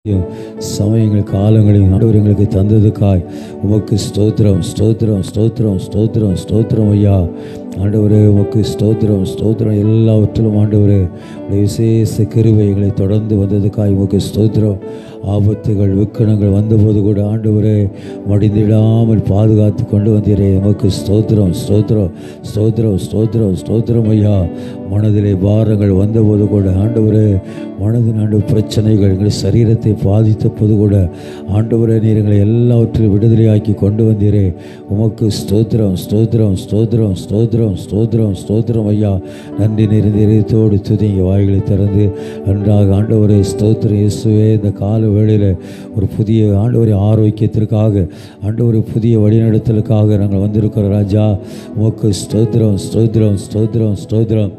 சமயங்கள் காலங்களையும் ஆண்டவர் எங்களுக்கு தந்ததுக்காய் உமக்கு ஸ்தோத்திரம் ஸ்தோத்திரம் ஸ்தோத்திரம் ஸ்தோத்திரம் ஸ்தோத்திரம் ஐயா ஆண்டவரே உமக்கு ஸ்தோத்திரம் ஸ்தோத்திரம் எல்லாவற்றிலும் ஆண்டவரே உடைய விசேஷ கிருபை எங்களை தொடர்ந்து வந்ததுக்காய் உமக்கு ஸ்தோத்திரம் ஆபத்துகள் விக்கணங்கள் வந்தபோது கூட ஆண்டவரே மடிந்திடாமல் பாதுகாத்து கொண்டு வந்தீரே உமக்கு ஸ்தோத்திரம் ஸ்தோத்திரம் ஸ்தோத்திரம் ஸ்தோத்திரம் ஸ்தோத்திரம் ஐயா மனதிலே பாரங்கள் வந்தபோது கூட ஆண்டவரே மனதின் ஆண்டு பிரச்சனைகள் எங்கள் சரீரத்தை பாதித்த போது கூட ஆண்டவரே நீர் எங்களை எல்லாவற்றிலும் விடுதலையாக்கி கொண்டு வந்தீரே உமக்கு ஸ்தோத்திரம் ஸ்தோத்திரம் ஸ்தோத்திரம் ஸ்தோத்திரம் ஸ்தோத்திரம் ஸ்தோத்திரம் ஐயா நன்றி நிறைந்த இதயத்தோடு துதிங்க வாய்களை திறந்து நன்றாக ஆண்டவரே ஸ்தோத்திரம் இயேசுவே இந்த கால வேளையில் ஒரு புதிய ஆண்டவரை ஆரோக்கியத்திற்காக ஆண்டவரை புதிய வழிநடத்தலுக்காக நாங்கள் வந்திருக்கிறோம் ராஜா உமக்கு ஸ்தோத்திரம் ஸ்தோத்திரம் ஸ்தோத்திரம் ஸ்தோத்திரம்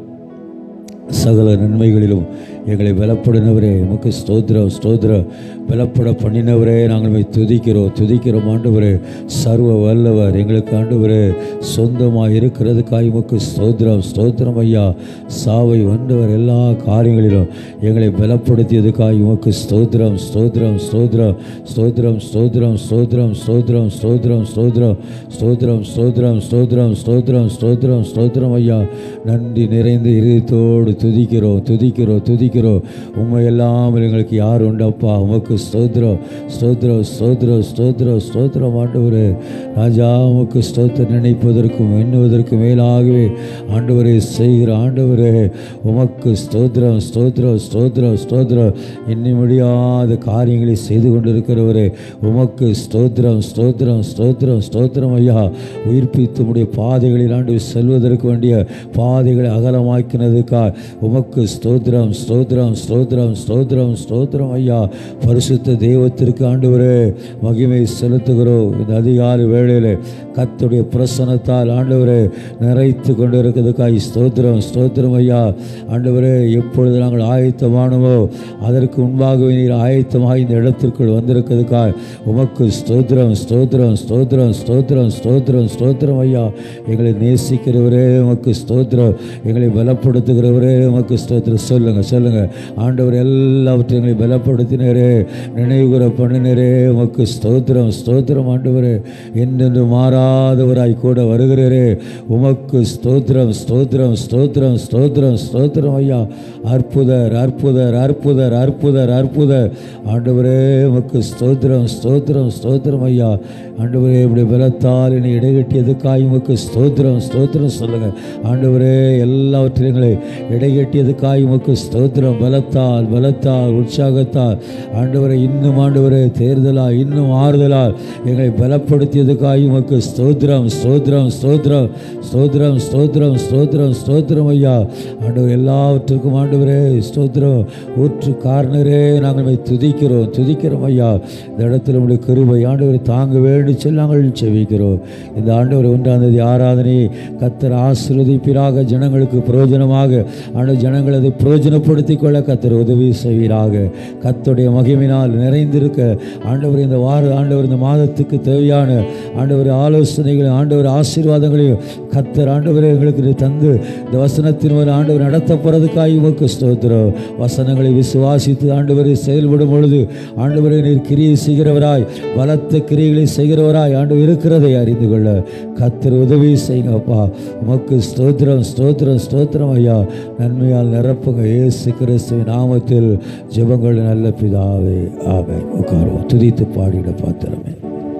சகல நன்மைகளிலும் எங்களை பலப்படுனவரே உமக்கு ஸ்தோத்திரம் ஸ்தோத்திரம் பலப்பட பண்ணினவரே நாங்கள் உம்மை துதிக்கிறோம் துதிக்கிறோம் ஆண்டவரே சர்வ வல்லவர் எங்களுக்கு ஆண்டவரே சொந்தமாக இருக்கிறதுக்காய் உமக்கு ஸ்தோத்திரம் ஸ்தோத்திரம் ஐயா சாவை வந்தவர் எல்லா காரியங்களிலும் எங்களை பலப்படுத்தியதுக்காய் உமக்கு ஸ்தோத்திரம் ஸ்தோத்திரம் ஸ்தோத்திரம் ஸ்தோத்திரம் ஸ்தோத்திரம் ஸ்தோத்திரம் ஸ்தோத்திரம் ஸ்தோத்திரம் ஸ்தோத்திரம் ஸ்தோத்திரம் ஸ்தோத்திரம் ஸ்தோத்திரம் ஸ்தோத்திரம் ஸ்தோத்திரம் ஸ்தோத்திரம் ஐயா நன்றி நிறைந்த இதயத்தோடு துதிக்கிறோம் துதிக்கிறோம் துதிக்கிறோம் உண்மை எல்லாம் எங்களுக்கு யார் உண்டப்பா உமக்கு ஸ்தோத்திரம் ஸ்தோத்திரம் ஸ்தோத்திரம் ஸ்தோத்திரம் ஸ்தோத்திரம் ஆண்டவரே ராஜா உமக்கு ஸ்தோத்திரம் நினைப்பதற்கும் எண்ணுவதற்கும் மேலாகவே ஆண்டவரே செய்கிற ஆண்டவரே உமக்கு ஸ்தோத்திரம் ஸ்தோத்திரம் ஸ்தோத்திரம் ஸ்தோத்திரம் எண்ணி முடியாத காரியங்களை செய்து கொண்டிருக்கிறவரே உமக்கு ஸ்தோத்திரம் ஸ்தோத்திரம் ஸ்தோத்திரம் ஸ்தோத்திரம் ஐயா உயிர்ப்பித்து உடைய பாதைகளில் ஆண்டு செல்வதற்கு வேண்டிய பாதைகளை அகலமாக்கினதுக்கா உமக்கு ஸ்தோத்திரம் ஸ்தோத்திரம் ஸ்தோத்திரம் ஸ்தோத்திரம் ஸ்தோத்திரம் ஐயா பரிசுத்த தெய்வத்திற்கு ஆண்டவரே மகிமை செலுத்துகிறோம் இந்த அதிகாலை வேளையில் கத்துடைய பிரசனத்தால் ஆண்டவரே நிறைத்து கொண்டு இருக்கிறதுக்காய் ஸ்தோத்திரம் ஸ்தோத்திரம் ஐயா ஆண்டவரே எப்பொழுது நாங்கள் ஆயத்தமானவோ அதற்கு முன்பாகவே நீர் ஆயத்தமாக இந்த இடத்திற்குள் வந்திருக்கிறதுக்காய் உமக்கு ஸ்தோத்திரம் ஸ்தோத்திரம் ஸ்தோத்திரம் ஸ்தோத்திரம் ஸ்தோத்திரம் ஸ்தோத்திரம் ஐயா எங்களை நேசிக்கிறவரே உமக்கு ஸ்தோத்திரம் எங்களை பலப்படுத்துகிறவரே உமக்கு ஸ்தோத்திரம் சொல்லுங்க சொல்லுங்க ஆண்டவர் எல்லாவற்றையும் எங்களை பலப்படுத்தினரே நினைவுகிற பண்ணினரே உமக்கு ஸ்தோத்திரம் ஸ்தோத்திரம் ஆண்டவரே என்றென்று மாறாதவராய் கூட வருகிறரே உமக்கு ஸ்தோத்திரம் ஸ்தோத்திரம் ஸ்தோத்திரம் ஸ்தோத்திரம் ஸ்தோத்திரம் ஐயா அற்புதர் அற்புதர் அற்புதர் அற்புதர் அற்புதர் ஆண்டவரே உமக்கு ஸ்தோத்திரம் ஸ்தோத்திரம் ஸ்தோத்திரம் ஐயா ஆண்டவரே இப்படி பலத்தால் என்னை இடைகட்டியதுக்காய் உமக்கு ஸ்தோத்திரம் ஸ்தோத்திரம் சொல்லுங்க ஆண்டவரே எல்லாவற்றையும் எங்களை இடைகட்டியதுக்காய் உமக்கு ஸ்தோத்திரம் பலத்தால் பலத்தால் உற்சாகத்தால் ஆண்டவரை இன்னும் ஆண்டவரே தேர்தலா இன்னும் ஆறுதலா எங்களை பலப்படுத்தியதுக்காய் உமக்கு ஸ்தோத்திரம் ஸ்தோத்திரம் ஸ்தோத்திரம் ஸ்தோத்திரம் ஸ்தோத்திரம் ஸ்தோத்திரம் ஸ்தோத்திரம் ஐயா ஆண்டவர் எல்லாவற்றுக்கும் ஆண்டவரே ஸ்தோத்திரம் ஊற்று காரணரே நாங்கள் உம்மை துதிக்கிறோம் துதிக்கிறோம் ஐயா இந்த இடத்துல உடைய கிருபை ஆண்டவரை தாங்க வேண்டும் சொல்லி நாங்கள் செவிக்கிறோம் இந்த ஆண்டவர் ஒன்றாம் தேதி ஆராதனை கத்தர் ஆசீர்வதிப்பீராக ஜனங்களுக்கு பிரயோஜனமாக ஆண்டவர் ஜனங்கள் அதை பிரயோஜனப்படுத்திக் கொள்ள கத்தர் உதவி செய்வீராக கத்துடைய மகிமினால் நிறைந்திருக்க ஆண்டவர் இந்த வார ஆண்டவர் இந்த மாதத்துக்கு தேவையான ஆண்டவர் ஆலோசனைகளை ஆண்டவர் ஆசீர்வாதங்களையும் கத்தர் ஆண்டவரே எங்களுக்கு நீர் தந்து இந்த வசனத்தின் ஒரு ஆண்டவர் நடத்த போகிறதுக்காக உமக்கு ஸ்தோத்திரம் வசனங்களை விசுவாசித்து ஆண்டவரை செயல்படும் பொழுது ஆண்டவரை நீர் கிரியை செய்கிறவராய் பலத்த கிரியைகளை செய்கிறவராய் ஆண்டவர் இருக்கிறதை அறிந்து கொள்ள கத்தர் உதவி செய்யுங்கப்பா உமக்கு ஸ்தோத்திரம் ஸ்தோத்திரம் ஸ்தோத்திரம் ஐயா நன்மையால் நிரப்புங்க இயேசு கிறிஸ்துவின் நாமத்தில் ஜெபங்கள் நல்ல பிதாவே ஆமென் உட்காருவோம் துதித்து பாடிட பாத்திரமே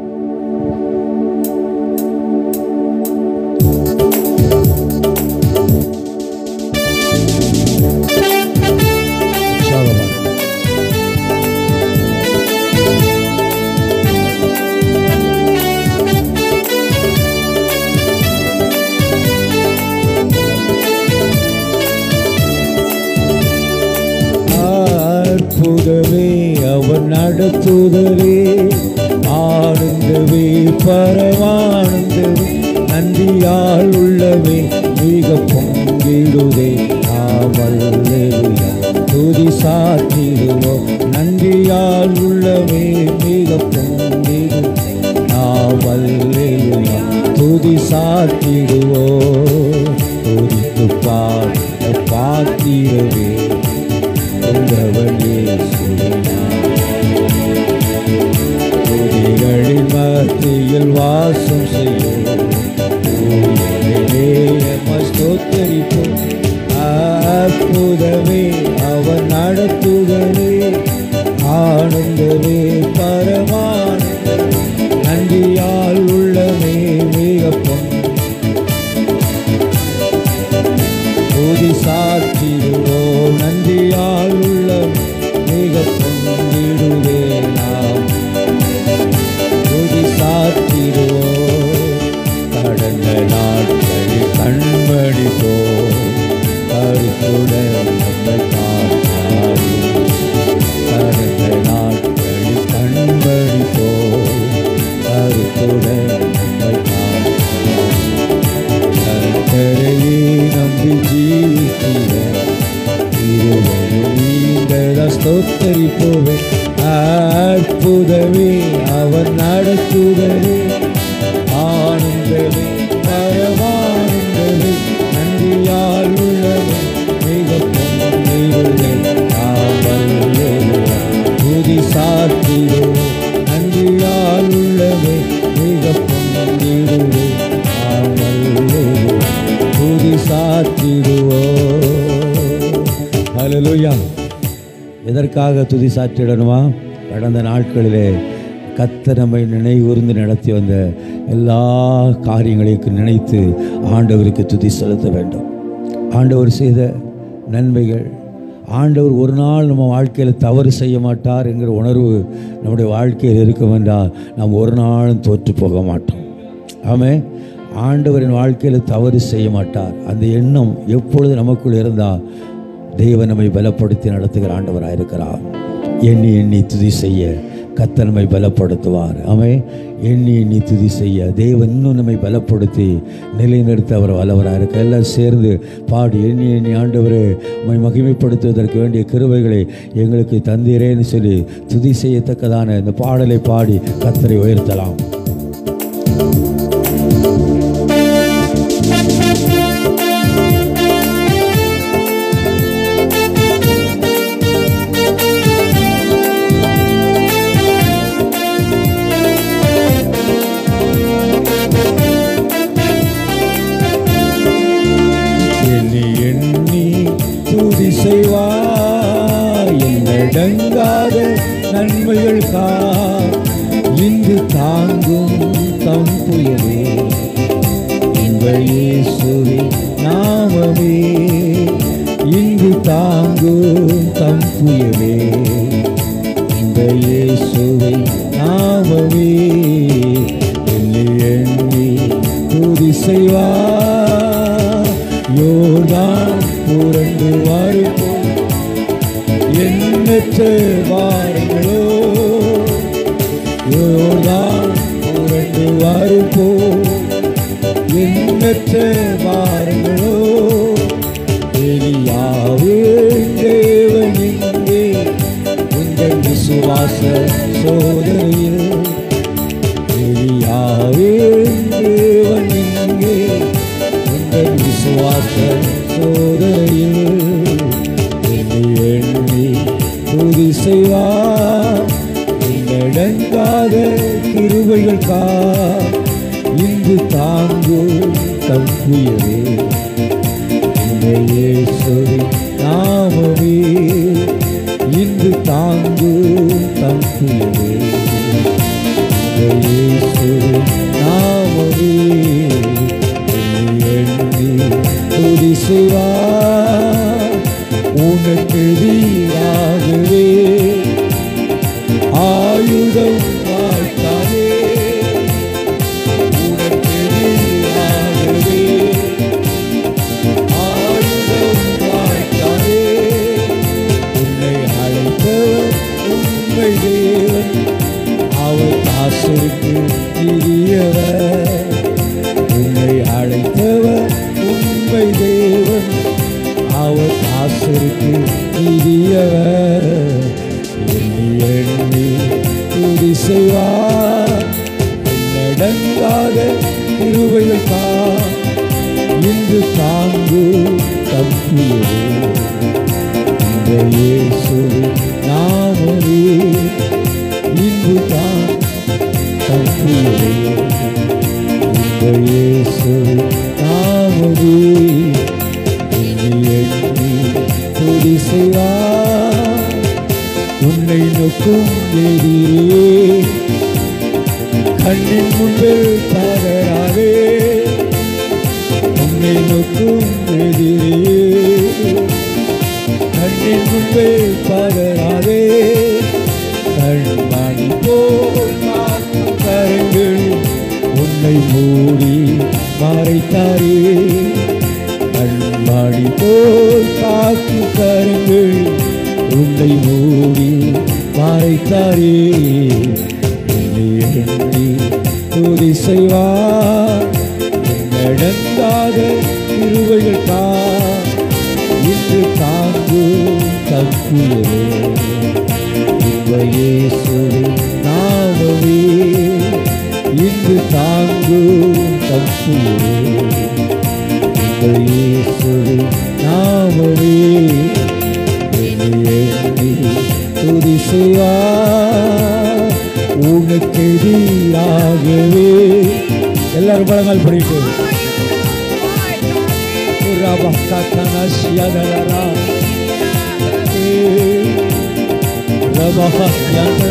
உற்சாகமாக அற்புதமே அவர் நடத்துதலே ஆனந்தவே பரமானந்தவே நன்றியால் உள்ளவே மிக பொங்கிடுதே ஆவல்லேலுயா துதி சாற்றிடுவோம் நன்றியால் உள்ளவே மிக பொங்கிடும் நாவல்லேலுயா துதி சாற்றிடுவோம் துதித்து பாட பாத்திரவே கொண்டவன் இயேசுவே மத்தியில் வாசம் செய்யும் ஸ்தோத்தரிப்போம் அற்புதமே அவர் நடத்துதலே ஆனந்தமே பரமான நன்றியால் உள்ளமே மிகப்பம் துதி சாற்றிடுவோம் நன்றியால் உள்ளம் மிக பொங்கிடுவே நாம் துதி சாற்றிடுவோம் கடந்த நாட்களில் கண்மணி போல் கருத்துடன் நம்மை காத்தாரே கடந்த நாட்களில் கண்மணி போல் கருத்துடன் நம்மை காத்தாரே கர்த்தரையே நம்பி ஜீவிக்கிற இருவரும் நீண்ட ஸ்தோத்தரிப்போவே அற்புதமே அவர் நடத்துதலே ஆனந்தமே பரமானந்தமே நன்றியால் உள்ளவே மிக பொங்கிடுதே நாமல்லே துதி சாத்திடுவோம் நன்றியால் உள்ளவே மிக பொங்கிடுதே நாமல்லே துதி சாத்திடுவோம் ஹalleluya எதற்காக துதி சாற்றிடணுமா கடந்த நாட்களிலே கத்த நம்மை நினைவுர்ந்து நடத்தி வந்த எல்லா காரியங்களையும் நினைத்து ஆண்டவருக்கு துதி செலுத்த வேண்டும் ஆண்டவர் செய்த நன்மைகள் ஆண்டவர் ஒரு நாள் நம்ம வாழ்க்கையில் தவறு செய்ய மாட்டார் என்கிற உணர்வு நம்முடைய வாழ்க்கையில் இருக்கும் என்றால் நாம் ஒரு நாளும் தோற்று போக மாட்டோம் ஆமே ஆண்டவரின் வாழ்க்கையில் தவறு செய்ய மாட்டார் அந்த எண்ணம் எப்பொழுது நமக்குள் இருந்தால் தெய்வம் நம்மை பலப்படுத்தி நடத்துகிற ஆண்டவராக இருக்கிறார் எண்ணி எண்ணி துதி செய்ய கத்த நம்மை பலப்படுத்துவார் ஆமே எண்ணி எண்ணி துதி செய்ய தெய்வம் இன்னும் நம்மை பலப்படுத்தி நிலைநிறுத்த அவர் வல்லவராக இருக்க எல்லாம் சேர்ந்து பாடி எண்ணி எண்ணி ஆண்டவரே உம்மை மகிமைப்படுத்துவதற்கு வேண்டிய கிருபைகளை எங்களுக்கு தந்தீரேன்னு சொல்லி துதி செய்யத்தக்கதான இந்த பாடலை பாடி கத்தரை உயர்த்தலாம் எண்ணி எண்ணி துதி செய்வார் என்னடங்காத நன்மைகள் கா இங்கு தாங்கும் தம் புயலே இந்த இயேசுவே நாமமே இங்கு தாங்கும் தம் புயலே இந்த இயேசுவை நாமமே எண்ணி எண்ணி துதி செய்வார் யோர்தான் புரண்டு வருவோம் எண்ணற்ற வாரங்களோ யோர்தான் புரண்டு வருவோம் எண்ணற்ற வாரங்களோ எலியாவே தேவன் எங்கே உங்கள் விசுவாச சோதனையில் எலியாவே தேவன் எங்கே உங்கள் விசுவாச சோதனையில் எண்ணி எண்ணி துதி செய்வார் என்னடங்காத கிருபைகள் கா இங்கு தாங்கும் தம்புயரே இந்த இயேசுவின் நாமமே இன்று தாங்கும் தம்புயரே இந்த இயேசுவின் நாமமே எண்ணி துதி செய்வார் உனக்கு வீராகவே ஆயுதம் வாய்த்தாரே உனக்கு வீராகவே ஆயுதம் வாய்த்தாரே உன்னை அழைத்தவர் உண்மை தேவன் அவர் தாசருக்கு பிரியவர் உன்னை அழைத்தவர் உண்மை தேவன் அவர் தாசருக்கு பிரியவர் எண்ணி எண்ணி துதி செய்வார் என்னடங்காத திருவைகள் கா இன்று தாங்கு தப்பியதே இந்த இயேசுவின் நாமமே இன்று தான் தப்பியதே நோக்கும் எதிரே கண்ணின் முன்பில் பதறாதே உன்னை நோக்கும் எதிரே கண்ணின் முன்பில் பதறாதே கண்மணி போல் காக்கும் கரங்கள் உன்னை மூடி மறைத்தாரே கண்மணி போல் காக்கும் கரங்கள் உன்னை மூடி மறைத்தாரே என்னை எண்ணி துதி செய்வார் நடந்தாத இருவைகள் தான் இன்று தாங்கு தப்புயரே இந்த இயேசுவின் நாமமே இன்று தாங்கு தப்புயரே இந்த இயேசுவின் நாமமே என்னை எண்ணி துதி செய்வார் உனக்கு எதிராகவே எல்லாரும் பழங்கள் படிக்கும் ரபக்கத்தனசியதலரா. ஏ, ரபஹயன.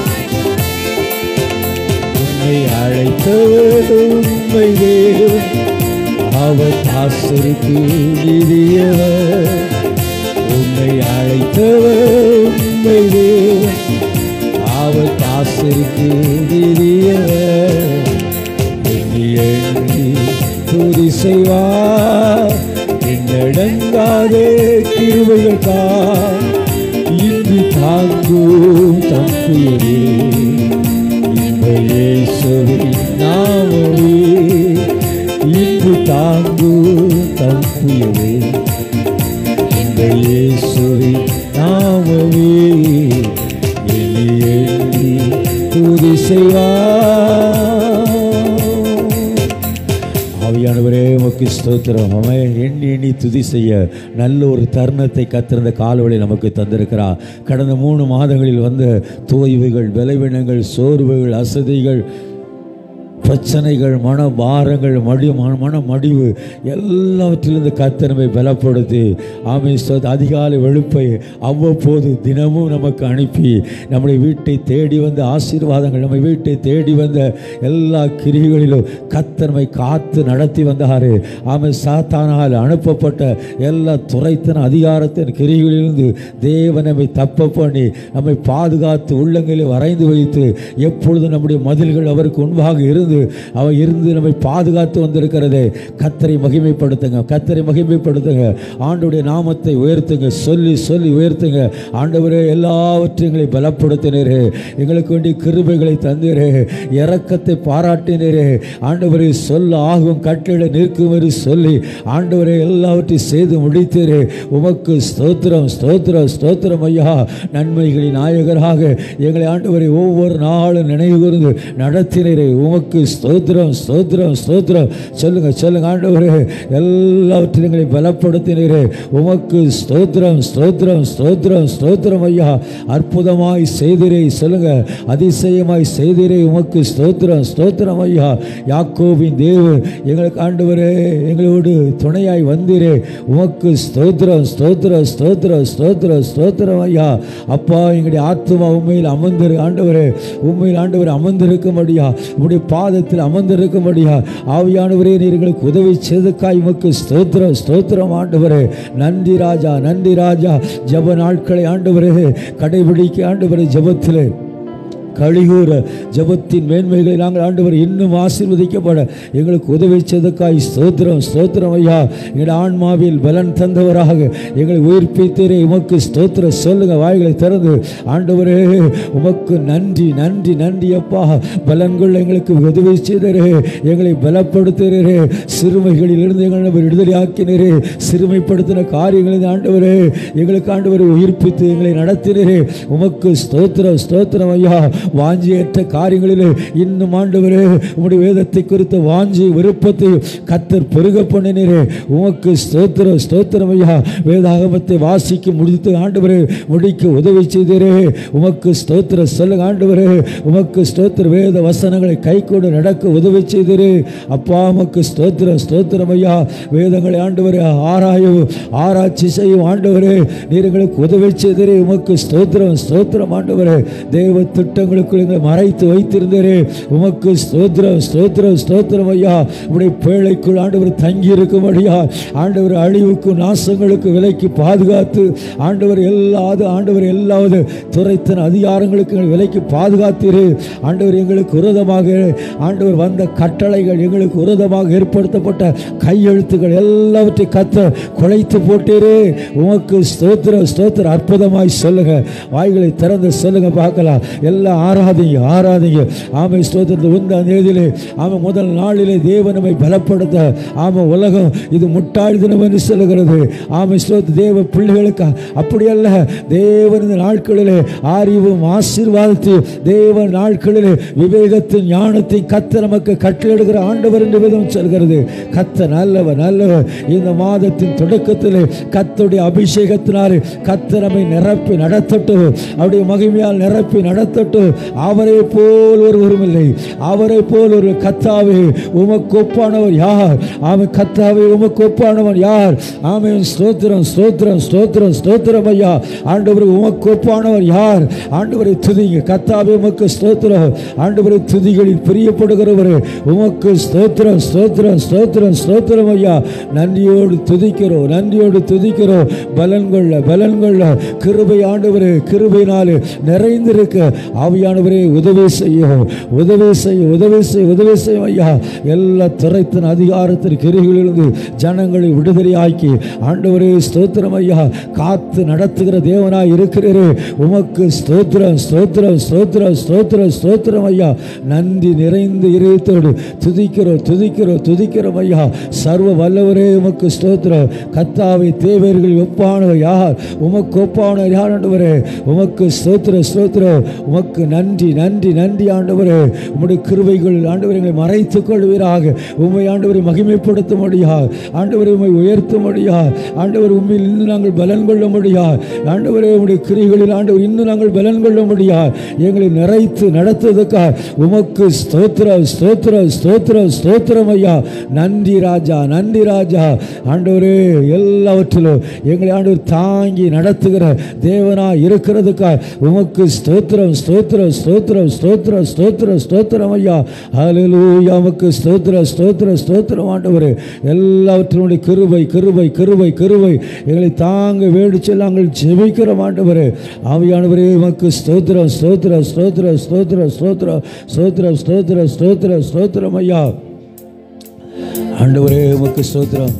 உன்னை அழைத்தவர் உண்மை தேவன் அவர் தாசருக்கு நிதியவர் உன்னை அழைத்தவர் உண்மை தேவன் அவர் தாசருக்கு நிதியவர் எண்ணி எண்ணி துதி செய்வார் என்னடங்காதே கிருபைகள் தான் இன்று தாங்கும் தப்புயரே இந்த இயேசுவின் நாமமே இன்று தாங்கும் தப்புயரே இந்த இயேசுவின் நாமமே எண்ணி எண்ணி துதி செய்வார் ஆவியானவரே உமக்கு ஸ்தோத்திரம் அவன் எண்ணி எண்ணி துதி செய்ய நல்ல ஒரு தருணத்தை கத்திருந்த காலவழி நமக்கு தந்திருக்கிறார் கடந்த மூணு மாதங்களில் வந்த தோய்வுகள் பலவீனங்கள் சோர்வுகள் அசதிகள் பிரச்சனைகள் மன பாரங்கள் மடி ம- மன மடிவு எல்லாவற்றிலிருந்து கத்தனமை பலப்படுத்தி ஆமை ஸ்தோத் அதிகாலை வெளுப்பை அவ்வப்போது தினமும் நமக்கு அனுப்பி நம்முடைய வீட்டை தேடி வந்த ஆசீர்வாதங்கள் நம்ம வீட்டை தேடி வந்த எல்லா கிரிகளிலும் கத்தனமை காத்து நடத்தி வந்தார் ஆமை சாத்தானால் அனுப்பப்பட்ட எல்லா துறைத்தன அதிகாரத்தின் கிரிகளிலிருந்து தேவன் நம்மை தப்ப பண்ணி நம்மை பாதுகாத்து உள்ளங்களில் வரைந்து வைத்து எப்பொழுதும் நம்முடைய மதில்கள் அவருக்கு முன்பாக இருந்து அவர் இருந்து நம்மை பாதுகாத்து வந்திருக்கிறது கத்தரை மகிமைப்படுத்துங்க கத்தரை மகிமைப்படுத்துங்க ஆண்டுடைய நாமத்தை உயர்த்துங்க சொல்லி சொல்லி உயர்த்துங்க ஆண்டவரே எல்லாவற்றையும் எங்களை பலப்படுத்தினீரே எங்களுக்கு வேண்டிய கிருபைகளை தந்தீரே இரக்கத்தை பாராட்டினீரே ஆண்டவரை சொல்ல ஆகும் கட்டளை நிற்கும் என்று சொல்லி ஆண்டவரை எல்லாவற்றையும் செய்து முடித்தீரே உமக்கு ஸ்தோத்திரம் ஸ்தோத்திரம் ஸ்தோத்திரம் ஐயா நன்மைகளின் நாயகராக எங்களை ஆண்டவரை ஒவ்வொரு நாளும் நினைவு கூர்ந்து நடத்தினரே உமக்கு ஸ்தோத்திரம் ஸ்தோத்திரம் ஸ்தோத்திரம் சொல்லுங்க சொல்லுங்க ஆண்டவரே எல்லாவற்றையும் எங்களை பலப்படுத்தினீரே உமக்கு ஸ்தோத்திரம் ஸ்தோத்திரம் ஸ்தோத்திரம் ஸ்தோத்திரம் ஐயா அற்புதமாய் செய்திரே சொல்லுங்க அதிசயமாய் செய்திரே உமக்கு ஸ்தோத்திரம் ஸ்தோத்திரம் ஐயா யாக்கோபின் தேவன் எங்களுக்கு ஆண்டவரே எங்களோடு துணையாய் வந்தீரே உமக்கு ஸ்தோத்திரம் ஸ்தோத்திரம் ஸ்தோத்திரம் ஸ்தோத்திரம் ஸ்தோத்திரம் ஐயா அப்பா எங்களுடைய ஆத்மா உண்மையில் அமர்ந்திரு ஆண்டவரே உண்மையில் ஆண்டவர் அமர்ந்திருக்கும்படியா உம்முடைய பாதத்தில் அமர்ந்திருக்கும்படியா ஆவியானவரே நீர் எங்களுக்கு உதவி செய்தக்காய் உமக்கு ஸ்தோத்திரம் ஸ்தோத்திரம் ஆண்டவரே நன்றி ராஜா நன்றி ராஜா ஜப நாட்களை ஆண்டவரே கடைபிடிக்க ஆண்டவரே ஜபத்திலே கழிகூற ஜபத்தின் மேன்மைகளை நாங்கள் ஆண்டவர் இன்னும் ஆசீர்வதிக்கப்பட எங்களுக்கு உதவி செய்தக்காய் ஸ்தோத்திரம் ஸ்தோத்திரம் ஐயா எங்கள் ஆன்மாவில் பலன் தந்தவராக எங்களை உயிர்ப்பித்தரே உமக்கு ஸ்தோத்திரம் சொல்லுங்க வாய்களை திறந்து ஆண்டவரே உமக்கு நன்றி நன்றி நன்றி அப்பா பலன்கள் எங்களுக்கு உதவி செய்தரே எங்களை பலப்படுத்துகிறே சிறுமைகளிலிருந்து எங்களை விடுதலை ஆக்கினரே சிறுமைப்படுத்தின காரியங்களை ஆண்டவரே எங்களுக்கு ஆண்டவரை உயிர்ப்பித்து எங்களை நடத்தினரே உமக்கு ஸ்தோத்திரம் ஸ்தோத்திரம் ஐயா வாஞ்சியற்ற காரியங்களிலே இன்னும் ஆண்டவரே உம்முடைய வேதத்தை குறித்த வாஞ்சி விருப்பத்தை கத்தர் பெருக பண்ணினீரே உமக்கு ஸ்தோத்திரம் ஸ்தோத்திரம் ஐயா வேதாகமத்தை வாசிக்க முடித்து ஆண்டவரே முடிக்க உதவி செய்தீரே உமக்கு ஸ்தோத்திரம் சொல்லுங்க ஆண்டவரே உமக்கு ஸ்தோத்திர வேத வசனங்களை கை கொண்டு நடக்க உதவி செய்தீரே அப்பா உமக்கு ஸ்தோத்திரம் ஸ்தோத்திரம் ஐயா வேதங்களை ஆண்டவரே ஆராயவும் ஆராய்ச்சி செய்யும் ஆண்டவரே நீர் எங்களுக்கு உதவி செய்தீரே உமக்கு ஸ்தோத்திரம் ஸ்தோத்திரம் ஆண்டவரே தேவ திட்டங்களுக்குள் எங்களை மறைத்து வைத்திருந்தீரே உமக்கு ஸ்தோத்திரம் ஸ்தோத்திரம் ஸ்தோத்திரம் ஐயா உடைய பேழைக்குள் ஆண்டவர் தங்கி இருக்கும்படியா ஆண்டவர் அழிவுக்கு நாசங்களுக்கு விலைக்கு பாதுகாத்து ஆண்டவர் எல்லாது ஆண்டவர் எல்லாவது துறைத்தன அதிகாரங்களுக்கு எங்களை விலைக்கு பாதுகாத்தீரு ஆண்டவர் எங்களுக்கு விரோதமாக ஆண்டவர் வந்த கட்டளைகள் எங்களுக்கு விரோதமாக ஏற்படுத்தப்பட்ட கையெழுத்துக்கள் எல்லாவற்றையும் கத்த குலைத்து போட்டீரு உமக்கு ஸ்தோத்திர ஸ்தோத்திர அற்புதமாய் சொல்லுங்க வாய்களை திறந்து சொல்லுங்க பார்க்கலாம் எல்லாம் ஆராதிங்க ஆராதிங்க ஆமை ஸ்தோத்திரத்தை உந்தாம் தேதியிலே ஆமை முதல் நாளிலே தேவன் நம்மை பலப்படுத்த ஆமை உலகம் இது முட்டாள் தினம் என்று சொல்லுகிறது ஆமை ஸ்தோத்திர தேவ பிள்ளைகளுக்கு அப்படியல்ல தேவன் இந்த நாட்களிலே அறிவும் ஆசீர்வாதத்தையும் தேவ நாட்களிலே விவேகத்தின் ஞானத்தை கத்த நமக்கு கட்டளையிடுகிற ஆண்டவர் என்று விதம் சொல்கிறது கத்த நல்லவர் நல்லவர் இந்த மாதத்தின் தொடக்கத்திலே கத்துடைய அபிஷேகத்தினாலே கத்த நம்மை நிரப்பி நடத்தட்டும் அவருடைய மகிமையால் நிரப்பி நடத்தட்டும் அவரை போல் ஒருவரும் இல்லை அவரை போல் ஒரு கத்தாவே உமக்கு ஒப்பானவர் யார் ஆமை கத்தாவே உமக்கு ஒப்பானவன் யார் ஆமை ஸ்தோத்திரம் ஸ்தோத்திரம் ஸ்தோத்திரம் ஸ்தோத்திரம் ஐயா ஆண்டவர் உமக்கு ஒப்பானவர் யார் ஆண்டவரை துதிங்க கத்தாவே உமக்கு ஸ்தோத்திரம் ஆண்டவரை துதிகளில் பிரியப்படுகிறவர் உமக்கு ஸ்தோத்திரம் ஸ்தோத்திரம் ஸ்தோத்திரம் ஸ்தோத்திரம் ஐயா நன்றியோடு துதிக்கிறோம் நன்றியோடு துதிக்கிறோம் பலன் கொள்ள பலன் கொள்ள கிருபை ஆண்டவரே கிருபையினாலே நிறைந்திருக்க ஆவியானவரே உதவி செய்யும் உதவி செய்ய உதவி செய்ய உதவி செய்யும் ஐயா எல்லா துறைத்தின் அதிகாரத்தின் கிரிகளிலிருந்து ஜனங்களை விடுதலையாக்கி ஆண்டவரே ஸ்தோத்திரம் ஐயா காத்து நடத்துகிற தேவனாய் இருக்கிறீரே உமக்கு ஸ்தோத்திரம் ஸ்தோத்திரம் ஸ்தோத்திரம் ஸ்தோத்திரம் ஸ்தோத்திரம் ஐயா நன்றி நிறைந்த இதயத்தோடு துதிக்கிறோம் துதிக்கிறோம் துதிக்கிறோம் ஐயா சர்வ வல்லவரே உமக்கு ஸ்தோத்திரம் கத்தாவை தேவர்கள் ஒப்பானவர் யார் உமக்கு ஒப்பானவர் யார் ஆண்டவரே உமக்கு ஸ்தோத்திர ஸ்தோத்திரம் உமக்கு நன்றி நன்றி நன்றி ஆண்டவரே உம்முடைய கிருபைகள் ஆண்டவரை எங்களை மறைத்துக் கொள்வீராக உண்மை ஆண்டவரை மகிமைப்படுத்த முடியா ஆண்டவரை உண்மை உயர்த்த முடியா ஆண்டவர் உண்மையில் இன்னும் நாங்கள் பலன் கொள்ள முடியா ஆண்டவரே உம்முடைய கிரிகளில் ஆண்டவர் இன்னும் நாங்கள் பலன் கொள்ள முடியா எங்களை நிறைத்து நடத்துவதற்காக உமக்கு ஸ்தோத்திரம் ஸ்தோத்திரம் ஸ்தோத்திரம் ஸ்தோத்திரம் ஐயா நன்றி ராஜா நன்றி ராஜா ஆண்டவரே எல்லாவற்றிலும் எங்களை ஆண்டவர் தாங்கி நடத்துகிற தேவனா இருக்கிறதுக்காக உமக்கு ஸ்தோத்திரம் ஸ்தோத்திரம் ஸ்தோத்திரம் ஸ்தோத்திரம் ஸ்தோத்திரம் ஸ்தோத்திரம் ஐயா ஹalleluya உமக்கு ஸ்தோத்திரம் ஸ்தோத்திரம் ஸ்தோத்திரம் ஆண்டவரே எல்லாவற்றினுடைய கிருபை கிருபை கிருபை கிருபை எங்களை தாங்க வேடிச்சு நாங்கள் ஜெபிக்கிறோம் ஆண்டவரே ஆவியானவரே உமக்கு ஸ்தோத்திரம் ஸ்தோத்திரம் ஸ்தோத்திரம் ஸ்தோத்திரம் ஸ்தோத்திரம் ஸ்தோத்திரம் ஸ்தோத்திரம் ஸ்தோத்திரம் ஸ்தோத்திரம் ஐயா ஆண்டவரே உமக்கு ஸ்தோத்திரம்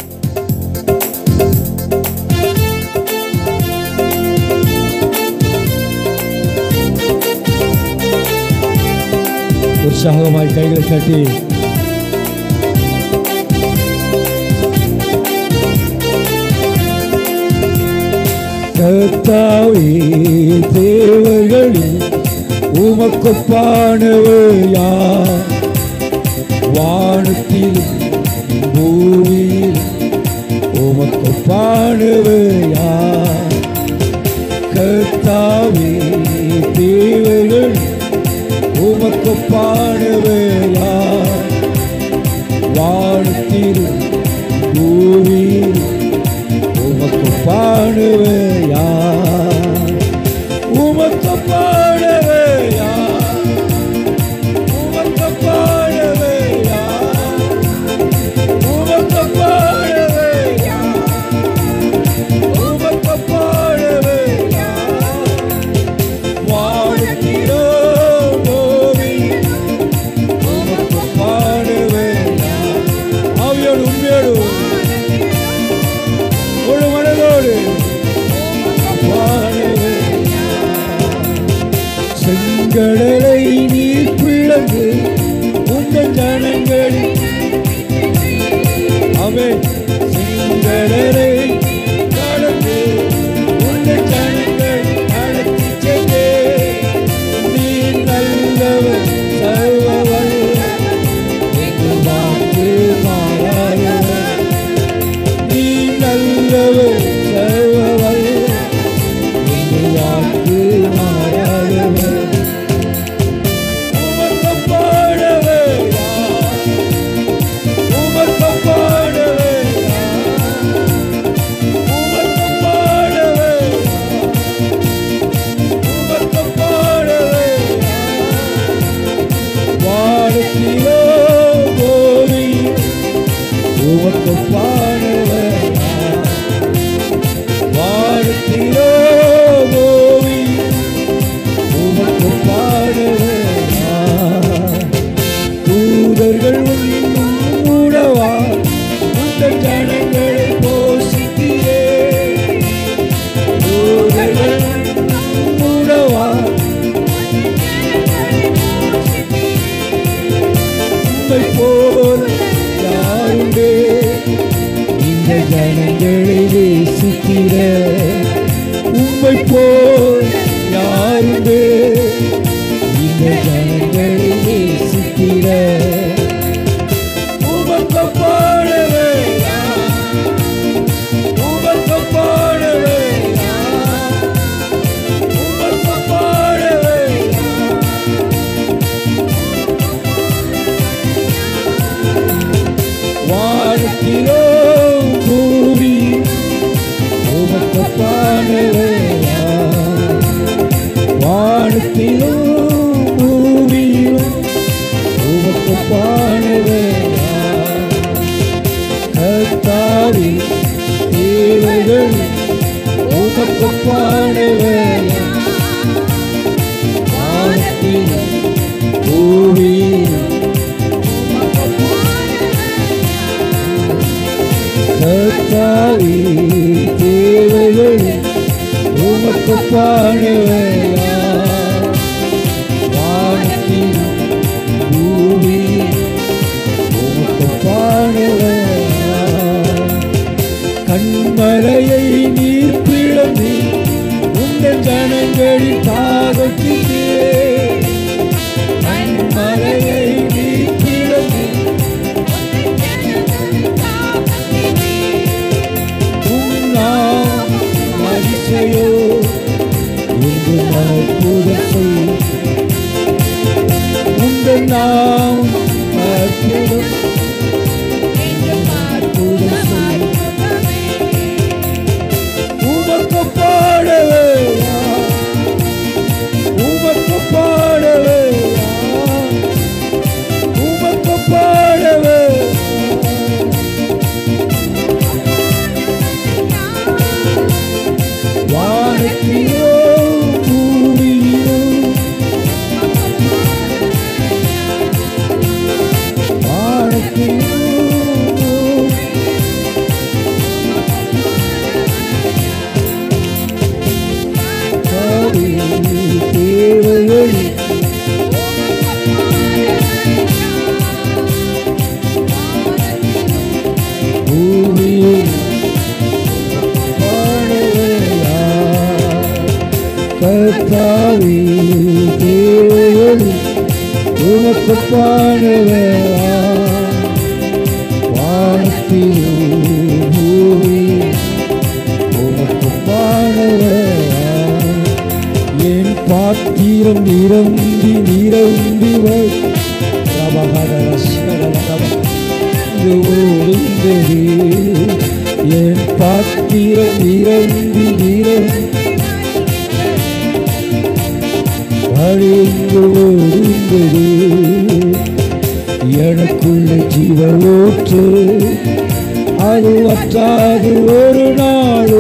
உற்சாகமாய் கைகளை தட்டி கர்த்தாவே தேவர்களில் உமக்குப்பானவர் யார் வானத்திலும் பூமியில் உமக்குப்பானவர் யார் கர்த்தாவே தேவர்கள் உமக்குப்பானவர் யார் வானத்திலும் பூமியில் உமக்கு பாடுவே யார் உமக்கு பாடுவே யார் உமக்கு பாடுவே யார் உமக்கு பாடுவே யார் உமக்கு பாடுவே யார் வானத்திலோ பூமியில் உமக்கு பாடுவே யார் ஆவியோடு உண்மையோடு முழு மனதோடு பாடுவே செங்கடலை நீ பிளந்து உங்கள் ஜனங்களில் அவை செங்கடலை கடந்து உங்கள் ஜனங்கள் நடத்தி சென்றே நீ உம்மை போல யாருண்டே இந்த ஜனங்களை நேசிக்கிற உம்மை போல் யாருண்டே இந்த ஜனங்களை நேசிக்கிற உமக்கு பாடவே உமக்கு பாடவே உமக்கு பாடவே வானத்திலோ பூமி உமக்கு பாடவே வானத்திலோ பூமியிலும் உமக்கு பாடவே கத்தாவி தேவைகள் உமக்கு பாடவே வானத்திலும் பூமியிலும் கத்தாவி தேவைகள் உமக்கு பாடுவையா வானத்தின் பூமி உமக்கு பாடுவையா கண்மலையை நீர் பிளந்து உங்கள் ஜனங்களின் தாகத்திலே கண்மலையை நீர் பிளந்து உன்னாம் அதிசயோ என்று அற்புதம் செய் உங்கள் நாம் அற்புதம் அற்புதம் செய் உமக்கு பாடவே உமக்கு பாடவே உமக்கு பாடவே வானத்திலோ பூமியிலோ வானத்திலோ காவி தேவைகள் பூமியில் பாடலையா கத்தாவி தேவைகள் உனக்கு பாடலையா வானத்திலும் பூமியில் உனக்கு பாடலையா என் பாத்திரம் நிரம்பி நிரம்பி ஓடுந்தது என் பாத்திரம் நிரம்பி நிரம்பி வழிந்து ஓடுந்தது எனக்குள்ள ஜீவ ஊற்று அது வற்றாது ஒரு நாள்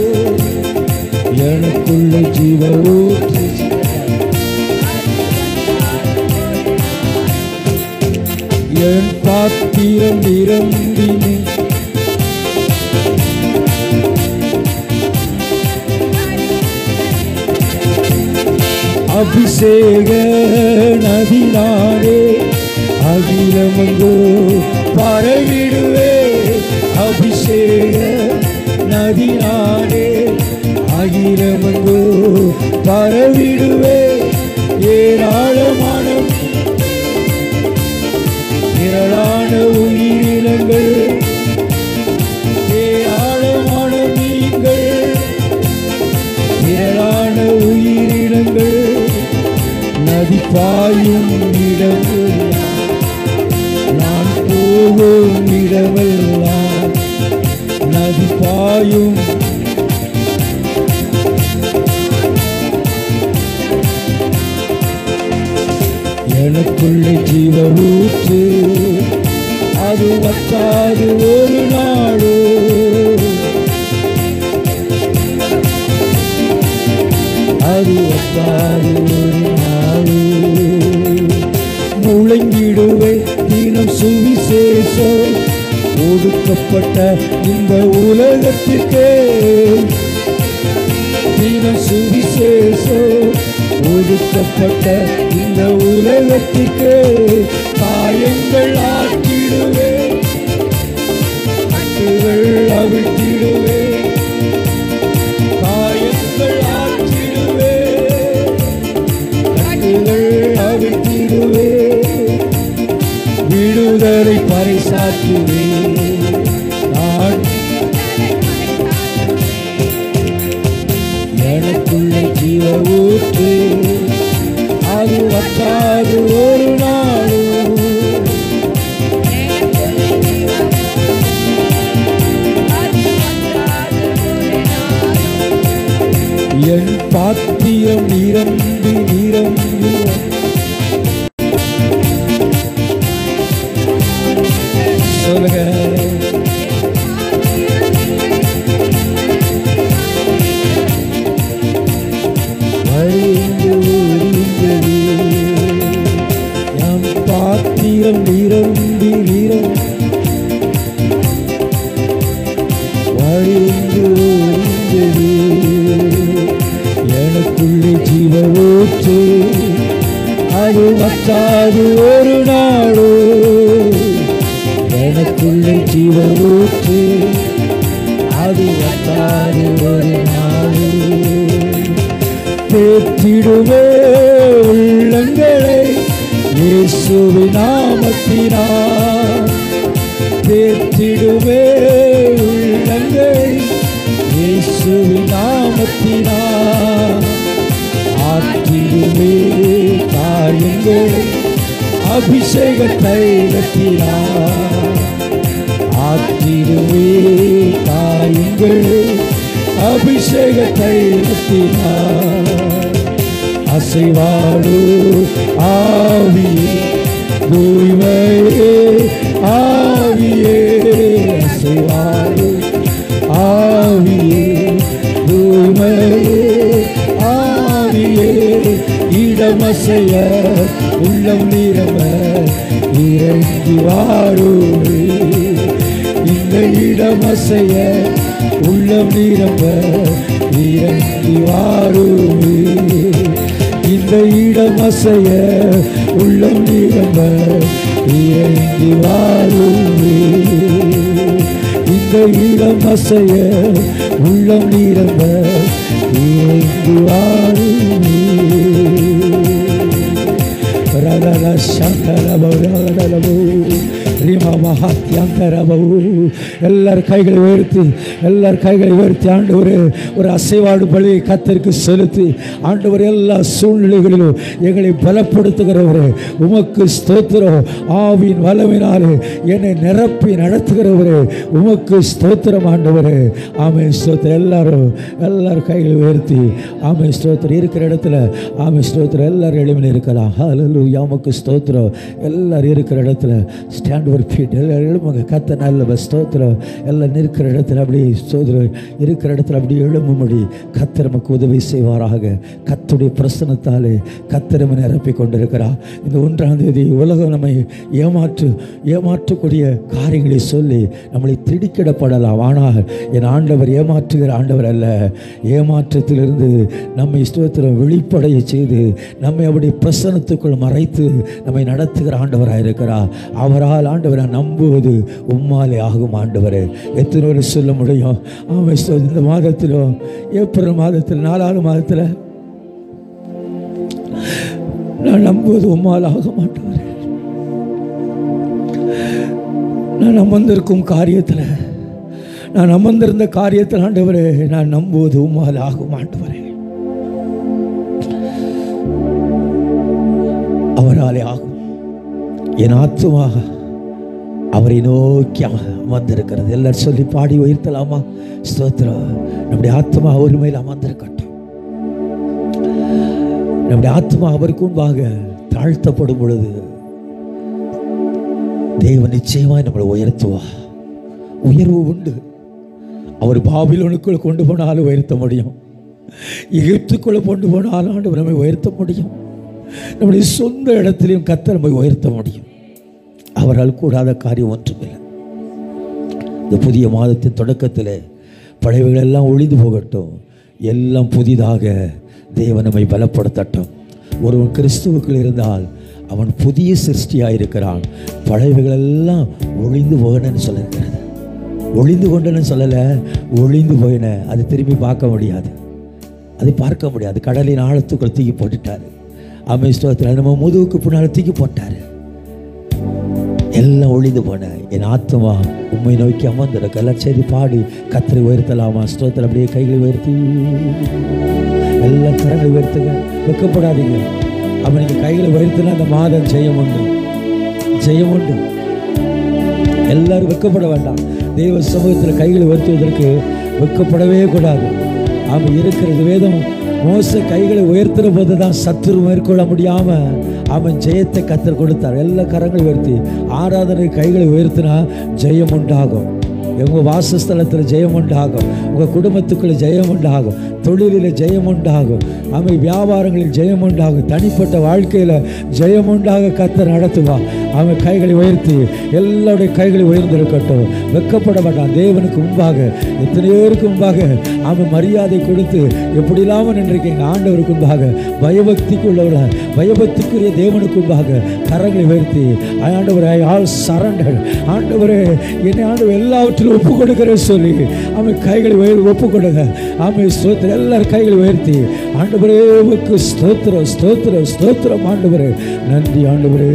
எனக்குள்ள ஜீவ ஊற்று என் பாத்திரம் நிரம்பினே அபிஷேக நதினாரே அகிலமங்கோ பரவிடுவே அபிஷேக நதினாரே அகிலமங்கோ பரவிடுவே ஏராளமான திரளான உயிரினங்கள் ஏராளமான மீன்கள் திரளான உயிரினங்கள் நதி பாயும் இடமெல்லாம் நான் போகும் இடமெல்லாம் நதி பாயும் எனக்குள்ளே ஜீவ ஊற்று அது வற்றாது ஒரு நாடு அது வற்றாது ஒரு நாடு முழங்கிடுவே தினம் சுவிசேஷம் ஒடுக்கப்பட்ட இந்த உலகத்துக்கே தினம் சுவிசேஷம் ஒடுக்கப்பட்ட இந்த உலகத்துக்கு காயங்கள் ஆற்றிடுவே கட்டுகள் அவிழ்த்திடுவே காயங்கள் ஆற்றிடுவே கட்டுகள் அவிழ்த்திடுவே விடுதலை பறைசாற்றுவே நான் எனக்குள்ளே ஜீவ ஊற்று அது வற்றாது ஒரு நாளும் என் பாத்தியம் நிரம்பி நிரம்பி சொல்லுங்க வழிந்து ஒழிந்தது என் பாத்திரம் நிரம்பி நிரம்பி வழிந்து ஒழிந்தது எனக்குள்ளே ஜீவ ஊற்று அது வற்றாது ஒரு நாளோ எனக்குள்ளே ஜீவ ஊற்று அது வற்றாது ஒரு நாளோ தேற்றிடுவே உள்ளங்களை இயேசுவின் நாமத்தினால் தேற்றிடுவே உள்ளங்கள் இயேசுவின் நாமத்தினால் ஆற்றிடுவே காரியங்கள் அபிஷேக தைலத்தினால் ஆற்றிடுவே காரியங்கள் அபிஷேக தைலத்தினால் அசைவாடு ஆவியே தூய்மையே ஆவியே அசைவாடு ஆவியே தூய்மையே ஆவியே இடமசைய உள்ளம் நிறம இறங்கி வாருமே இந்த இடமசைய உள்ளம் நிரம்ப இறங்கி வாருமே இந்த இடம் அசைய உள்ளம் நிரம்ப இறங்கி வாருமே இந்த இடம் அசைய உள்ளம் நிரம்ப இறங்கி வாருமே ரரர சந்தரபோ ரரரபோ ரீமா மகாத்யந்தரபோ எல்லார் கைகளை உயர்த்தி எல்லார் கைகளை உயர்த்தி ஆண்டவரே ஒரு அசைவாடு பலி கத்தருக்கு செலுத்தி ஆண்டவர் எல்லா சூழ்நிலைகளிலும் எங்களை பலப்படுத்துகிறவரே உமக்கு ஸ்தோத்திரம் ஆவியின் வல்லமினாலே என்னை நிரப்பி நடத்துகிறவரே உமக்கு ஸ்தோத்திரம் ஆண்டவரே ஆமே ஸ்தோத்திரம் எல்லாரும் எல்லாரும் கைகளை உயர்த்தி ஆமே ஸ்தோத்திரம் இருக்கிற இடத்துல ஆமே ஸ்தோத்திரம் எல்லாரும் எளிமையில் இருக்கலாம் ஹalleluya உமக்கு ஸ்தோத்திரம் எல்லாரும் இருக்கிற இடத்துல ஸ்டாண்ட் ஒரு ஃபீட் எல்லாரும் எழும்புங்க கத்த நல்ல ஸ்தோத்திரம் எல்லாம் நிற்கிற இடத்துல அப்படி ஸ்தோத்திரம் இருக்கிற இடத்துல அப்படி எழும்பும்படி கத்தர் நமக்கு உதவி செய்வாராக கத்துடைய பிரசனத்தாலே கத்திரமை நிரப்பி கொண்டிருக்கிறார் இந்த ஒன்றாம் தேதி உலகம் நம்மை ஏமாற்று ஏமாற்றக்கூடிய காரியங்களை சொல்லி நம்மளை திடுக்கிடப்படலாம் ஆனால் என் ஆண்டவர் ஏமாற்றுகிற ஆண்டவர் அல்ல ஏமாற்றத்திலிருந்து நம்மை ஸ்தோத்திரம் வெளிப்படைய செய்து நம்மை அவருடைய பிரசனத்துக்குள் மறைத்து நம்மை நடத்துகிற ஆண்டவராக இருக்கிறார் அவரால் ஆண்டவரை நம்புவது உம்மாலே ஆகும் ஆண்டவரே எத்தனை பேர் சொல்ல முடியும் ஆமாம் ஸ்தோத்திரம். இந்த மாதத்திலும் ஏப்ரல் மாதத்தில் நாலாவது மாதத்தில் நான் நம்புவது உம்மால் ஆக மாட்டவரே நான் அமர்ந்திருக்கும் காரியத்தில் நான் அமர்ந்திருந்த காரியத்தில் ஆண்டவரே நான் நம்புவது உம்மால் ஆகும் ஆண்டவரே அவராலே ஆகும் என் ஆத்துமா அவரை நோக்கி அமர்ந்திருக்கிறது எல்லாரும் சொல்லி பாடி உயர்த்தலாமா ஸ்தோத்திரம் நம்முடைய ஆத்மா அவர் மேல் அமர்ந்திருக்கட்டும் நம்முடைய ஆத்மா அவருக்கு முன்பாக தாழ்த்தப்படும் பொழுது தேவன் நிச்சயமாய் நம்மளை உயர்த்துவா உயர்வு உண்டு அவர் பாபிலோனுக்குள் கொண்டு போனாலும் உயர்த்த முடியும் எகிப்துக்குள்ள கொண்டு போனாலும் ஆண்டவர் நம்மை உயர்த்த முடியும் நம்முடைய சொந்த இடத்திலையும் கத்தர் நம்மை உயர்த்த முடியும் அவரால் கூடாத காரியம் ஒன்றுமில்லை இந்த புதிய மாதத்தின் தொடக்கத்தில் பழையவைகள் எல்லாம் ஒளிந்து போகட்டும் எல்லாம் புதிதாக தேவன் நம்மை பலப்படுத்தட்டும் ஒருவன் கிறிஸ்துவுக்குள் இருந்தால் அவன் புதிய சிருஷ்டியாக இருக்கிறான் பழையவைகளெல்லாம் ஒளிந்து போகணும்னு சொல்லியிருக்கிறது ஒளிந்து கொண்டேன்னு சொல்லலை ஒளிந்து போயின அது திரும்பி பார்க்க முடியாது அது பார்க்க முடியாது கடலின் ஆழத்துக்குள் தூக்கி போட்டுட்டார் அமை ஸ்தோத்திரம் நம்ம முதுகுக்கு பின்னால் தூக்கி போட்டார் எல்லாம் ஒளிந்து போன என் ஆத்மா உண்மை நோக்கி அமர்ந்திருக்க எல்லாம் சரி பாடி கத்திரை உயர்த்தலாமா ஸ்தோத்திரம் அப்படியே கைகளை உயர்த்தி எல்லாம் கரங்களை உயர்த்துங்க வெக்கப்படாதீங்க அவன் நீங்கள் கைகளை உயர்த்தினா அந்த மாதம் ஜெயம் உண்டு ஜெயம் உண்டு எல்லாரும் வெக்கப்பட வேண்டாம் தெய்வ சமூகத்தில் கைகளை உயர்த்துவதற்கு வெக்கப்படவே கூடாது அவன் இருக்கிறது வேதம் மோச கைகளை உயர்த்துற போது தான் சத்துரு மேற்கொள்ள முடியாம அவன் ஜெயத்தை கத்தர் கொடுத்தார் எல்லா கரங்களை உயர்த்தி ஆராதனை கைகளை உயர்த்தினா ஜெயம் உண்டாகும் உங்கள் வாசஸ்தலத்தில் ஜெயம் உண்டாகும் உங்கள் குடும்பத்துக்குள்ள ஜெயம் உண்டாகும் தொழிலில் ஜெயம் உண்டாகும் அவை வியாபாரங்களில் ஜெயம் உண்டாகும் தனிப்பட்ட வாழ்க்கையில் ஜெயம் உண்டாக கத்தர் நடத்துவா அவன் கைகளை உயர்த்தி எல்லாருடைய கைகளை உயர்ந்திருக்கட்டும் வெக்கப்பட மாட்டான் தேவனுக்கு முன்பாக எத்தனை பேருக்கு முன்பாக அவன் மரியாதை கொடுத்து எப்படி இல்லாமல் நின்றிருக்கீங்க ஆண்டவருக்கு முன்பாக பயபக்திக்கு உள்ளவள பயபக்திக்குரிய தேவனுக்கு முன்பாக கரங்களை உயர்த்தி ஆண்டவர் ஐ ஆல் சரண்டர் ஆண்டவரே என்னை ஆண்டவர் எல்லாவற்றிலும் ஒப்பு கொடுக்கிறேன் சொல்லி அவன் கைகளை உயர் ஒப்பு கொடுங்க அவன் ஸ்தோத்திரம் எல்லாரும் கைகளை உயர்த்தி ஆண்டவரே உமக்கு ஸ்தோத்திரம் ஸ்தோத்திரம் ஸ்தோத்திரம் ஆண்டவரே நன்றி ஆண்டவரே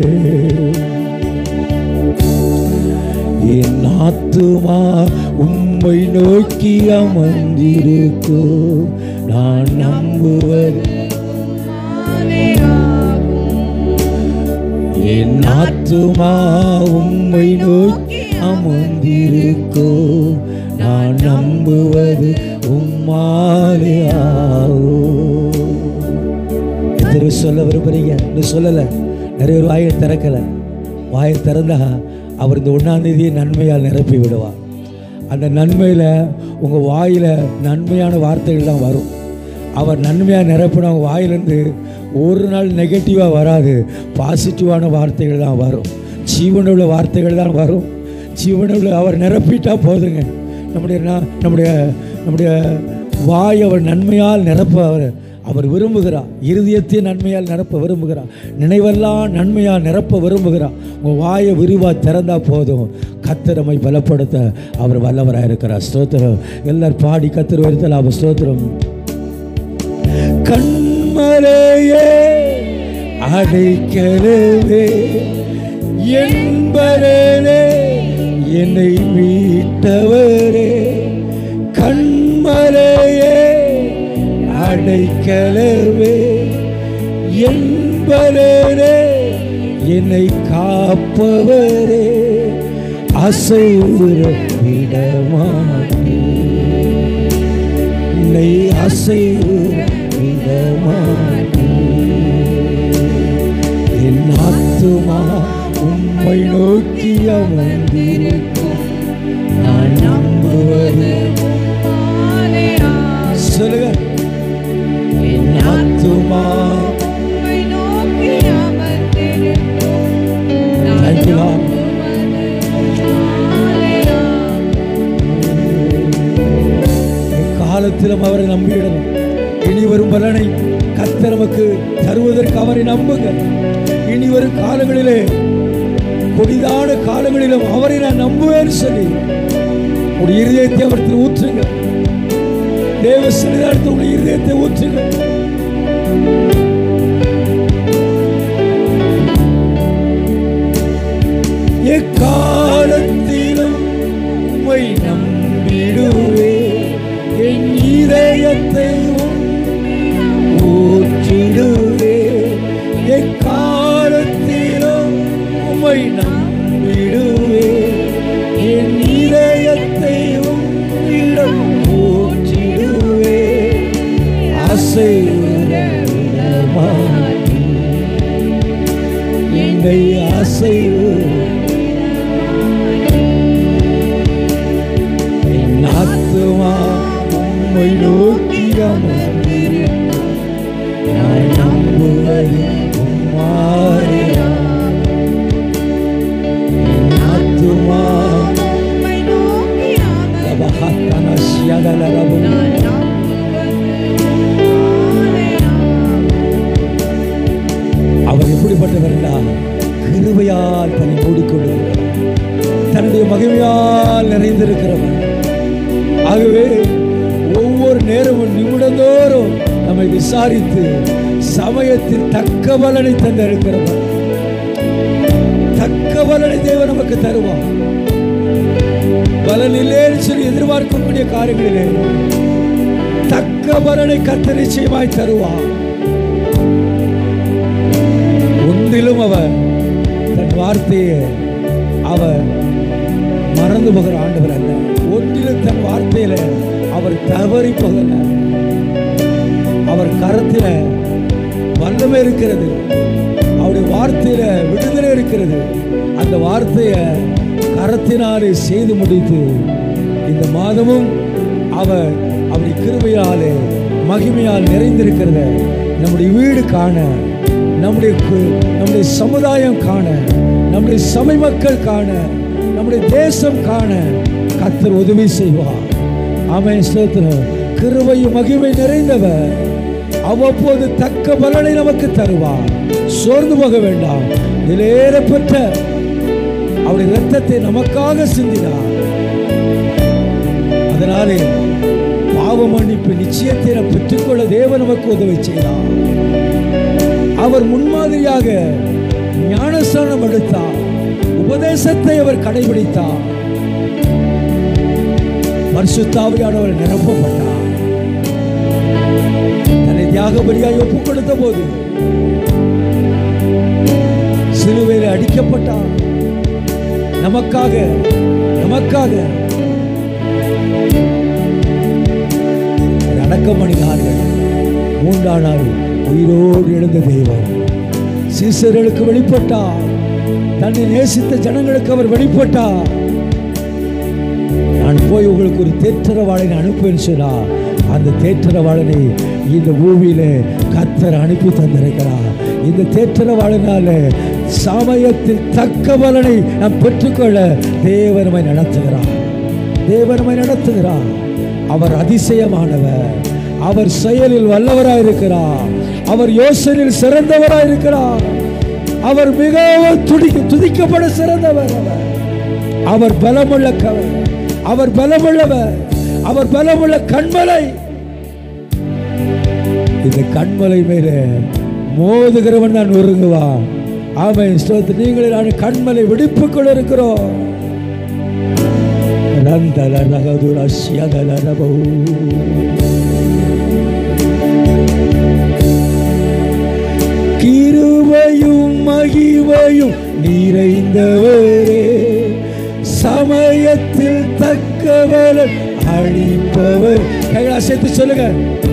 என் ஆத்துமா உம்மை நோக்கி அமர்ந்திருக்கோ நான் நம்புவது என் ஆத்துமா உம்மை நோக்கி அமர்ந்திருக்கோ நான் நம்புவது உம்மாலே ஆவோ எத்தனை சொல்ல விரும்புறீங்க இன்னும் சொல்லலை நிறைய பேர் வாயை திறக்கலை வாயை திறந்தா அவர் இந்த ஒன்றாம் தேதியை நன்மையால் நிரப்பி விடுவார் அந்த நன்மையில் உங்கள் வாயில் நன்மையான வார்த்தைகள் தான் வரும் அவர் நன்மையாக நிரப்பின உங்கள் வாயிலேருந்து ஒரு நாள் நெகட்டிவாக வராது பாசிட்டிவான வார்த்தைகள் தான் வரும் ஜீவனுள்ள வார்த்தைகள் தான் வரும் ஜீவனுள்ள அவர் நிரப்பிட்டா போதுங்க நம்முடைய நா- நம்முடைய நம்முடைய வாய் அவர் நன்மையால் நிரப்ப அவர் அவர் விரும்புகிறார் இருதயத்தை நன்மையால் நிரப்ப விரும்புகிறார் நினைவெல்லாம் நன்மையால் நிரப்ப விரும்புகிறார் உங்கள் வாயை விரிவாக திறந்தா போதும் கத்திரமை பலப்படுத்த அவர் வல்லவராக இருக்கிறார் ஸ்தோத்திரம் எல்லாரும் பாடி கத்திர வருத்தல் அவர் ஸ்தோத்திரம் கண்மலையே அடைக்கலவே என்பரே என்னை மீட்டவரே கண்மலையே அடைக்கலவே என்பரே என்னை காப்பவரே அசைவுற விடமாட்டே என்னை அசைவு விடமாட்டே என் ஆத்துமா உம்மை நோக்கி அமர்ந்திருக்கும் நான் நம்புவது சொல்லுங்க என் ஆத்துமா Thank you, Lord. காலத்திலும் அவரை நம்பிடணும் இனி வரும் பலனை கர்த்தர் நமக்கு தருவதற்கு அவரை நம்புங்க இனி வரும் காலங்களிலே கொடிதான காலங்களிலும் அவரை நான் நம்புவேன்னு சொல்லி உடைய இருதயத்தை அவருக்கு ஊற்றுங்க தேவ சன்னிதானத்தில் உடைய இருதயத்தை ஊற்றுங்க எக்காலத்திலும் உம்மை நம்பிடுவே என் இதயத்தை ஊற்றிடுவே எக்காலத்திலும் உம்மை நம்பிடுவே என் இதயத்தை உம்மிடம் ஊற்றிடுவே ஆசை என்னை அசைவு என் ஆத்துமா உம்மை நோக்கி அமர்ந்திருக்கும். நான் நம்புவது உம்மாலே. என் ஆத்துமா லபஹத்தன ஷியதலரபு. அவர் எப்படி எப்படிப்பட்டவர்களா கிருபையால் தன்னை மூடிக்கொள்ளுகிறார் தன்னுடைய மகிமையால் நிறைந்திருக்கிறவர் ஆகவே ஒவ்வொரு நேரமும் நிமிடந்தோறும் நம்மை விசாரித்து சமயத்தில் தக்க பலனை தந்திருக்கிறவர் தக்க பலனை தேவன் நமக்கு தருவார் பலன் இல்லைன்னு சொல்லி எதிர்பார்க்கக்கூடிய காரியங்களிலே தக்க பலனை கத்த நிச்சயமாய் தருவார் ஒன்றிலும் அவர் தன் வார்த்தையை அவர் மறந்து போகிற ஆண்டவர் அல்ல ஒன்றிலும் தன் வார்த்தையில அவர் தவறி போகல அவர் கரத்தில வல்லமை இருக்கிறது அவருடைய வார்த்தையில விடுதலை இருக்கிறது அந்த வார்த்தையை கரத்தினாலே செய்து முடித்து இந்த மாதமும் அவர் அப்படி கிருபையாலே மகிமையால் நிறைந்திருக்கிறத நம்முடைய வீடு காண நம்முடைய கு- நம்முடைய சமுதாயம் காண நம்முடைய சபை மக்கள் காண நம்முடைய தேசம் காண கத்தர் உதவி செய்வார் ஆமென் ஸ்தோத்திரம் கிருபையும் மகிமை நிறைந்தவர் அவ்வப்போது தக்க பலனை நமக்கு தருவார் சோர்ந்து போக வேண்டாம் விலையேறப்பட்ட அவருடைய இரத்தத்தை நமக்காக சிந்தினார் அதனாலே பாவ மன்னிப்பு நிச்சயத்தை நாம் பெற்றுக்கொள்ள தேவன் நமக்கு உதவி செய்தார் அவர் முன்மாதிரியாக ஞானஸ்தானம் எடுத்தார் உபதேசத்தை அவர் கடைபிடித்தார் பரிசுத்தாவியானவர் நிரப்பப்பட்டார் தன்னை தியாக பலியாய் ஒப்புக் கொடுத்த போது சிலுவையில் அடிக்கப்பட்டார் நமக்காக நமக்காக அவர் அடக்கம் பண்ணினார்கள் மூன்றாம் நாள் உயிரோடு எழுந்த தெய்வம் சீசர்களுக்கு வெளிப்பட்டார் தன்னை நேசித்த ஜனங்களுக்கு அவர் வெளிப்பட்டார் நான் போய் உங்களுக்கு ஒரு தேற்றரவாளனை அனுப்புவேன் சொன்னா அந்த தேற்றரவாளனை இந்த பூமியில கத்தர் அனுப்பி தந்திருக்கிறார் இந்த தேற்றரவாளனால சமயத்தில் தக்க பலனை நாம் பெற்றுக்கொள்ள தேவனமை நடத்துகிறார் தேவனமை நடத்துகிறார் அவர் அதிசயமானவர் அவர் செயலில் வல்லவராயிருக்கிறார் அவர் யோசனையில் சிறந்தவராயிருக்கிறார் அவர் மிகவும் துடிக்க துதிக்கப்பட சிறந்தவர் அவர் அவர் பலமுள்ள கவர் அவர் பலமுள்ளவர் அவர் பலமுள்ள கண்மலை இந்த கண்மலை மேல மோதுகிறவன் நான் ஒருங்குவான் ஆமை ஸ்தோத்திரம் நீங்களே நான் கண்மலை விடுப்புக்குள் இருக்கிறோம் நந்தல நகதுல சியதல நபூ. கிருபையும் மகிமையும் நிறைந்தவரே சமயத்தில் தக்கவர் அழிப்பவர் கைகளை சேர்த்து சொல்லுங்க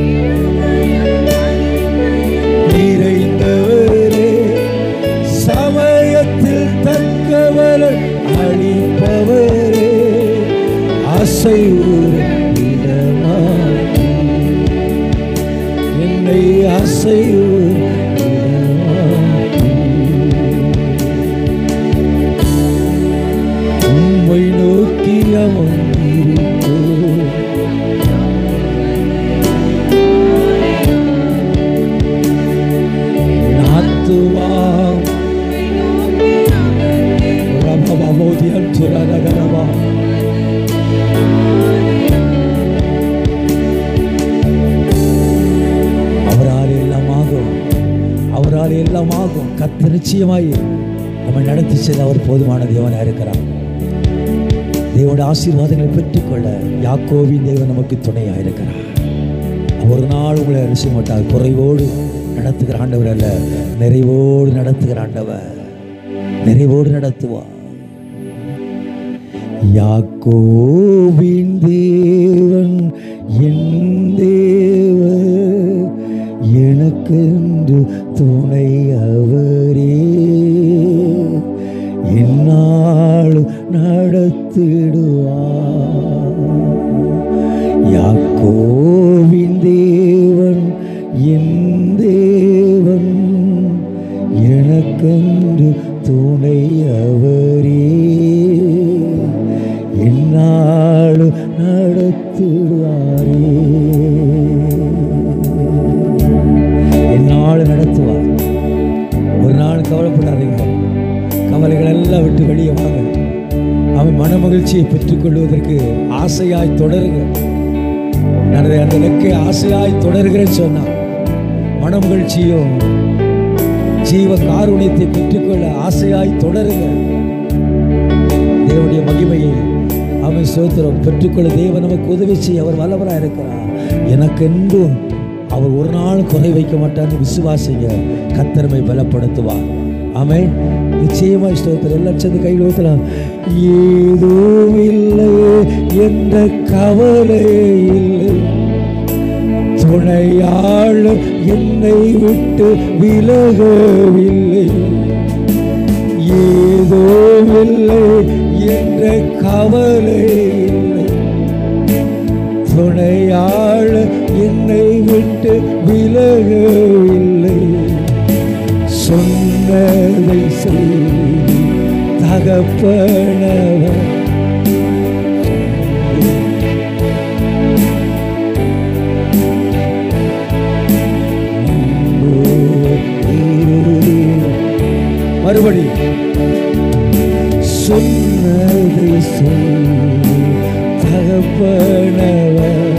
நிறைந்தவரே சமயத்தில் தக்கவர் அழிப்பவரே அசைவுற இடமாக்கி என்னை அசைவுற இடமாக்கி உம்மை நோக்கி அமர்ந்திருக்கோ நாத்துவாம் ரபபமோதியம் துரதகரபா அவரால் எல்லாம் ஆகும் அவரால் எல்லாம் ஆகும் கத்த நிச்சயமாய் நம்ம நடத்தி செல்ல அவர் போதுமான தேவனாக இருக்கிறார் தேவனுடைய ஆசீர்வாதங்களை பெற்றுக்கொள்ள யாக்கோவின் தேவன் நமக்கு துணையாக இருக்கிறார் ஒரு நாள் உங்களை அரிசி மாட்டார் குறைவோடு நடத்துகிற ஆண்டவர் அல்ல நிறைவோடு நடத்துகிற ஆண்டவர் நிறைவோடு நடத்துவார் யாக்கோவின் தேவன் என் தேவன் எனக்கென்று துணை அவரே என்னாலும் நடத்திடுவார் யாக்கோவின் தேவன் என் தேவன் எனக்கென்று துணை அவரே என்னாலும் நடத்துவாரே என்னாலும் நடத்துவார் ஒரு நாள் கவலைப்படாதீங்க கவலைகள் எல்லாம் விட்டு வெளியே வாங்க அவன் மன மகிழ்ச்சியை பெற்றுக்கொள்வதற்கு ஆசையாய் தொடருங்க நான் அதை அந்த இலக்கை ஆசையாய் தொடர்கிறேன்னு சொன்னான் மன மகிழ்ச்சியும் ஜீவ காருண்யத்தை பெற்றுக்கொள்ள ஆசையாய் தொடருங்க தேவனுடைய மகிமையை அவன் சோத்திரம் பெற்றுக்கொள்ள தேவன் நமக்கு உதவி செய்ய அவர் வல்லவராக இருக்கிறார் எனக்கென்றும் அவர் ஒரு நாள் குறை வைக்க மாட்டார்னு விசுவாசிங்க கத்தரமை பலப்படுத்துவார் ஆமென் நிச்சயமா ஸ்தோத்திரம் எல்லாம் சேர்ந்து கையில் ஊத்தலாம் ஏதோ இல்லை என்ற கவலை இல்லை துணையாளர் என்னை விட்டு விலகவில்லை ஏதோ இல்லை என்ற கவலை இல்லை துணையாளர் என்னை விட்டு விலகவில்லை சொன்னதை செய்தி தகப்பனவர் மறுபடி சொன்னதை செய்தி தகப்பனவர்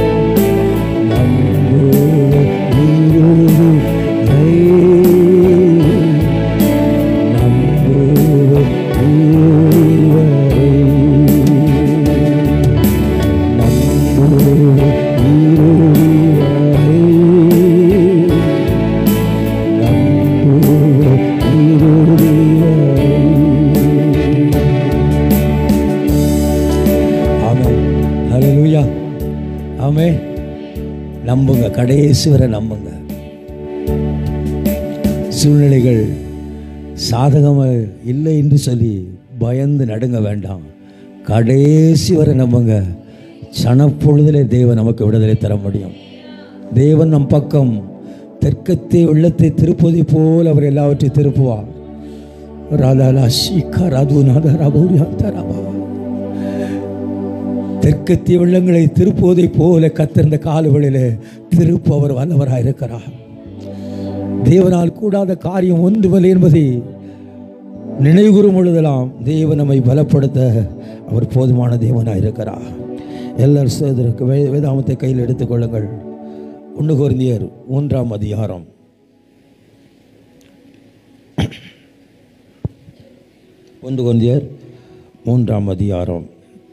ஆமே ஹalleluya ஆமே நம்புங்க கடைசி வரை நம்புங்க சூழ்நிலைகள் சாதகமாக இல்லை என்று சொல்லி பயந்து நடுங்க வேண்டாம் கடைசி வரை நம்புங்க சனப்பொழுதிலே தேவன் நமக்கு விடுதலை தர முடியும் தேவன் நம் பக்கம் தெற்கத்தை உள்ளத்தை திருப்பதை போல் அவர் எல்லாவற்றையும் திருப்புவார் ராதாலா சீக்கா ராதுநாத ராபௌரியா தராபா தெற்கத்திய வெள்ளங்களை திருப்புவதைப் போல கத்திருந்த காலுகளிலே திருப்பு அவர் வல்லவராக இருக்கிறார் தேவனால் கூடாத காரியம் ஒன்றுமில்லை என்பதை நினைவுறும் பொழுதெல்லாம் தேவன் நம்மை பலப்படுத்த அவர் போதுமான தேவனாக இருக்கிறார் எல்லாரும் சோதருக்கு வே வேதாமத்தை கையில் எடுத்துக்கொள்ளுங்கள் ஒன்று குருந்தியர் மூன்றாம் அதிகாரம் ஒன்று குருந்தியர் மூன்றாம் அதிகாரம்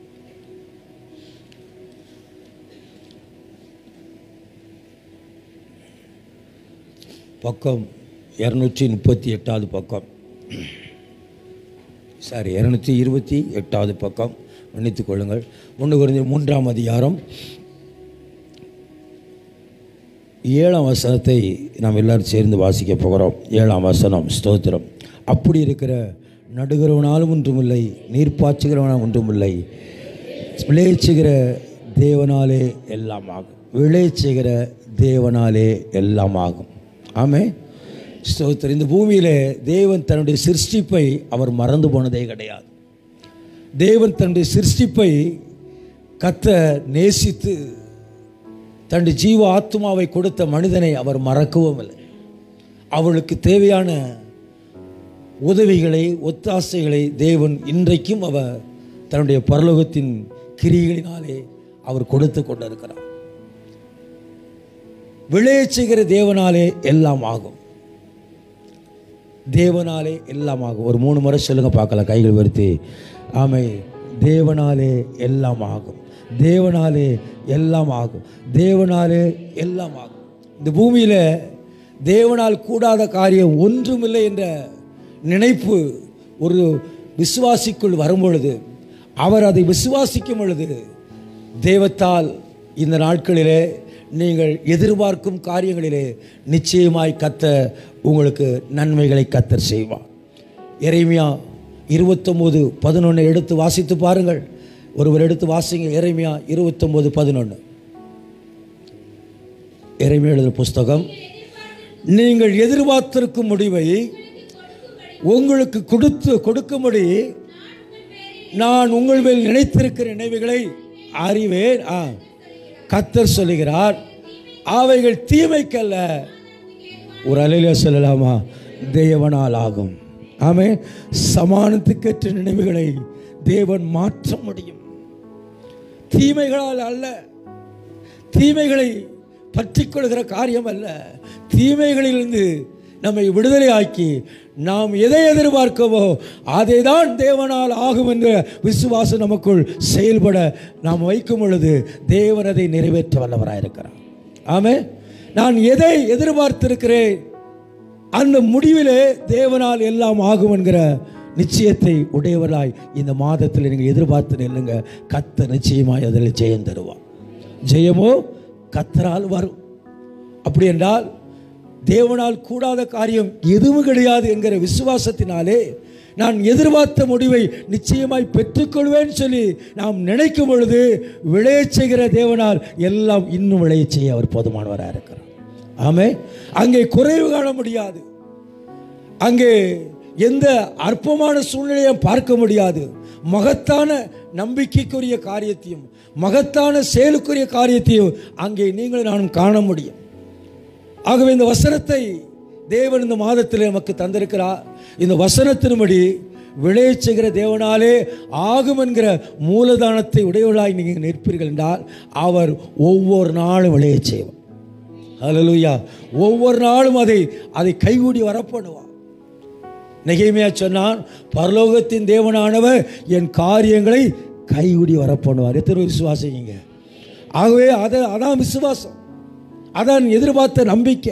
பக்கம் இரநூற்றி முப்பத்தி எட்டாவது பக்கம் சாரி இரநூத்தி இருபத்தி எட்டாவது பக்கம் மன்னித்துக் கொள்ளுங்கள் ஒன்று குறைந்த மூன்றாம் அதிகாரம் ஏழாம் வசனத்தை நாம் எல்லாரும் சேர்ந்து வாசிக்க போகிறோம் ஏழாம் வசனம் ஸ்தோத்திரம் அப்படி இருக்கிற நடுகிறவனாலும் ஒன்றுமில்லை நீர்ப்பாய்ச்சுகிறவனாலும் ஒன்றுமில்லை விளைச்சுகிற தேவனாலே எல்லாம் ஆகும் விளைச்சுகிற தேவனாலே எல்லாம் ஆகும் ஆமே ஸ்தோத்திரம் இந்த பூமியிலே தேவன் தன்னுடைய சிருஷ்டிப்பை அவர் மறந்து போனதே கிடையாது தேவன் தன்னுடைய சிருஷ்டிப்பை கத்த நேசித்து தன்னுடைய ஜீவ ஆத்மாவை கொடுத்த மனிதனை அவர் மறக்கவும் இல்லை அவளுக்கு தேவையான உதவிகளை ஒத்தாசைகளை தேவன் இன்றைக்கும் அவர் தன்னுடைய பரலோகத்தின் கிரிகளினாலே அவர் கொடுத்து கொண்டிருக்கிறார் விளையச் செய்கிற தேவனாலே எல்லாம் ஆகும் தேவனாலே எல்லாம் ஆகும் ஒரு மூணு முறை சொல்லுங்க பார்க்கலாம் கைகள் வருத்தி ஆமை தேவனாலே எல்லாம் ஆகும் தேவனாலே எல்லாம் ஆகும் தேவனாலே எல்லாம் ஆகும் இந்த பூமியில் தேவனால் கூடாத காரியம் ஒன்றுமில்லை என்ற நினைப்பு ஒரு விசுவாசிக்குள் வரும்பொழுது அவர் அதை விசுவாசிக்கும் பொழுது தேவத்தால் இந்த நாட்களிலே நீங்கள் எதிர்பார்க்கும் காரியங்களிலே நிச்சயமாய் கத்த உங்களுக்கு நன்மைகளை கத்தர் செய்வார் எரேமியா இருபத்தொம்போது பதினொன்று எடுத்து வாசித்து பாருங்கள் ஒருவர் எடுத்து வாசிங்க எரேமியா இருபத்தொம்போது பதினொன்று எரேமியா எழுதுகிற புஸ்தகம் நீங்கள் எதிர்பார்த்திருக்கும் முடிவை உங்களுக்கு கொடுத்து கொடுக்கும்படி நான் உங்கள் மேல் நினைத்திருக்கிற நினைவுகளை அறிவேன் ஆ கத்தர் சொல்லுகிறார் அவைகள் தீமைக்கல்ல ஒரு அலையில சொல்லலாமா தேவனால் ஆகும் ஆமே சமானத்துக்கற்ற நினைவுகளை தேவன் மாற்ற முடியும் தீமைகளால் அல்ல தீமைகளை பற்றிக் கொள்கிற காரியம் அல்ல தீமைகளிலிருந்து நம்மை விடுதலை ஆக்கி நாம் எதை எதிர்பார்க்கவோ அதை தான் தேவனால் ஆகும் என்ற விசுவாசம் நமக்குள் செயல்பட நாம் வைக்கும் பொழுது தேவன் அதை நிறைவேற்ற வல்லவராயிருக்கிறார் ஆமே நான் எதை எதிர்பார்த்திருக்கிறேன் அந்த முடிவிலே தேவனால் எல்லாம் ஆகும் என்கிற நிச்சயத்தை உடையவராய் இந்த மாதத்தில் நீங்கள் எதிர்பார்த்து நில்லுங்க கத்த நிச்சயமாய் அதில் ஜெயம் தருவார் ஜெயமோ கத்தரால் வரும் அப்படி என்றால் தேவனால் கூடாத காரியம் எதுவும் கிடையாது என்கிற விசுவாசத்தினாலே நான் எதிர்பார்த்த முடிவை நிச்சயமாய் பெற்றுக்கொள்வேன் சொல்லி நாம் நினைக்கும் பொழுது விளையச் செய்கிற தேவனால் எல்லாம் இன்னும் விளையச் செய்ய அவர் போதுமானவராக இருக்கிறார் ஆமே அங்கே குறைவு காண முடியாது அங்கே எந்த அற்பமான சூழ்நிலையும் பார்க்க முடியாது மகத்தான நம்பிக்கைக்குரிய காரியத்தையும் மகத்தான செயலுக்குரிய காரியத்தையும் அங்கே நீங்கள் நானும் காண முடியும் ஆகவே இந்த வசனத்தை தேவன் இந்த மாதத்தில் நமக்கு தந்திருக்கிறார் இந்த வசனத்தின்படி விளையச் செய்கிற தேவனாலே ஆகும் என்கிற மூலதானத்தை உடையவளாய் நீங்கள் நிற்பீர்கள் என்றால் அவர் ஒவ்வொரு நாளும் விளையச் செய்வார் ஹalleluya ஒவ்வொரு நாளும் அதை அதை கைகூடி வரப்படுவார் நெகைமையா சொன்னான் பரலோகத்தின் தேவனானவர் என் காரியங்களை கைகூடி வரப்பண்ணுவார் எத்தனை விசுவாசிங்க ஆகவே அதை அதான் விசுவாசம் அதான் எதிர்பார்த்த நம்பிக்கை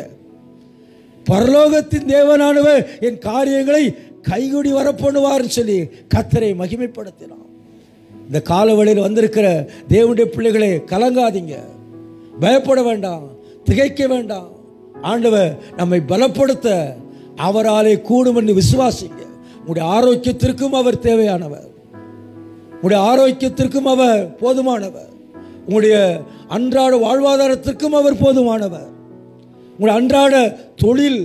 பரலோகத்தின் தேவனானவர் என் காரியங்களை கைகூடி வரப்பண்ணுவார்னு சொல்லி கத்தரை மகிமைப்படுத்தினான் இந்த காலவழியில் வந்திருக்கிற தேவனுடைய பிள்ளைகளே கலங்காதீங்க பயப்பட வேண்டாம் திகைக்க வேண்டாம் ஆண்டவர் நம்மை பலப்படுத்த அவராலே கூடும் என்று விசுவாசிங்க உங்களுடைய ஆரோக்கியத்திற்கும் அவர் தேவையானவர் உங்களுடைய ஆரோக்கியத்திற்கும் அவர் போதுமானவர் உங்களுடைய அன்றாட வாழ்வாதாரத்திற்கும் அவர் போதுமானவர் உங்களுடைய அன்றாட தொழில்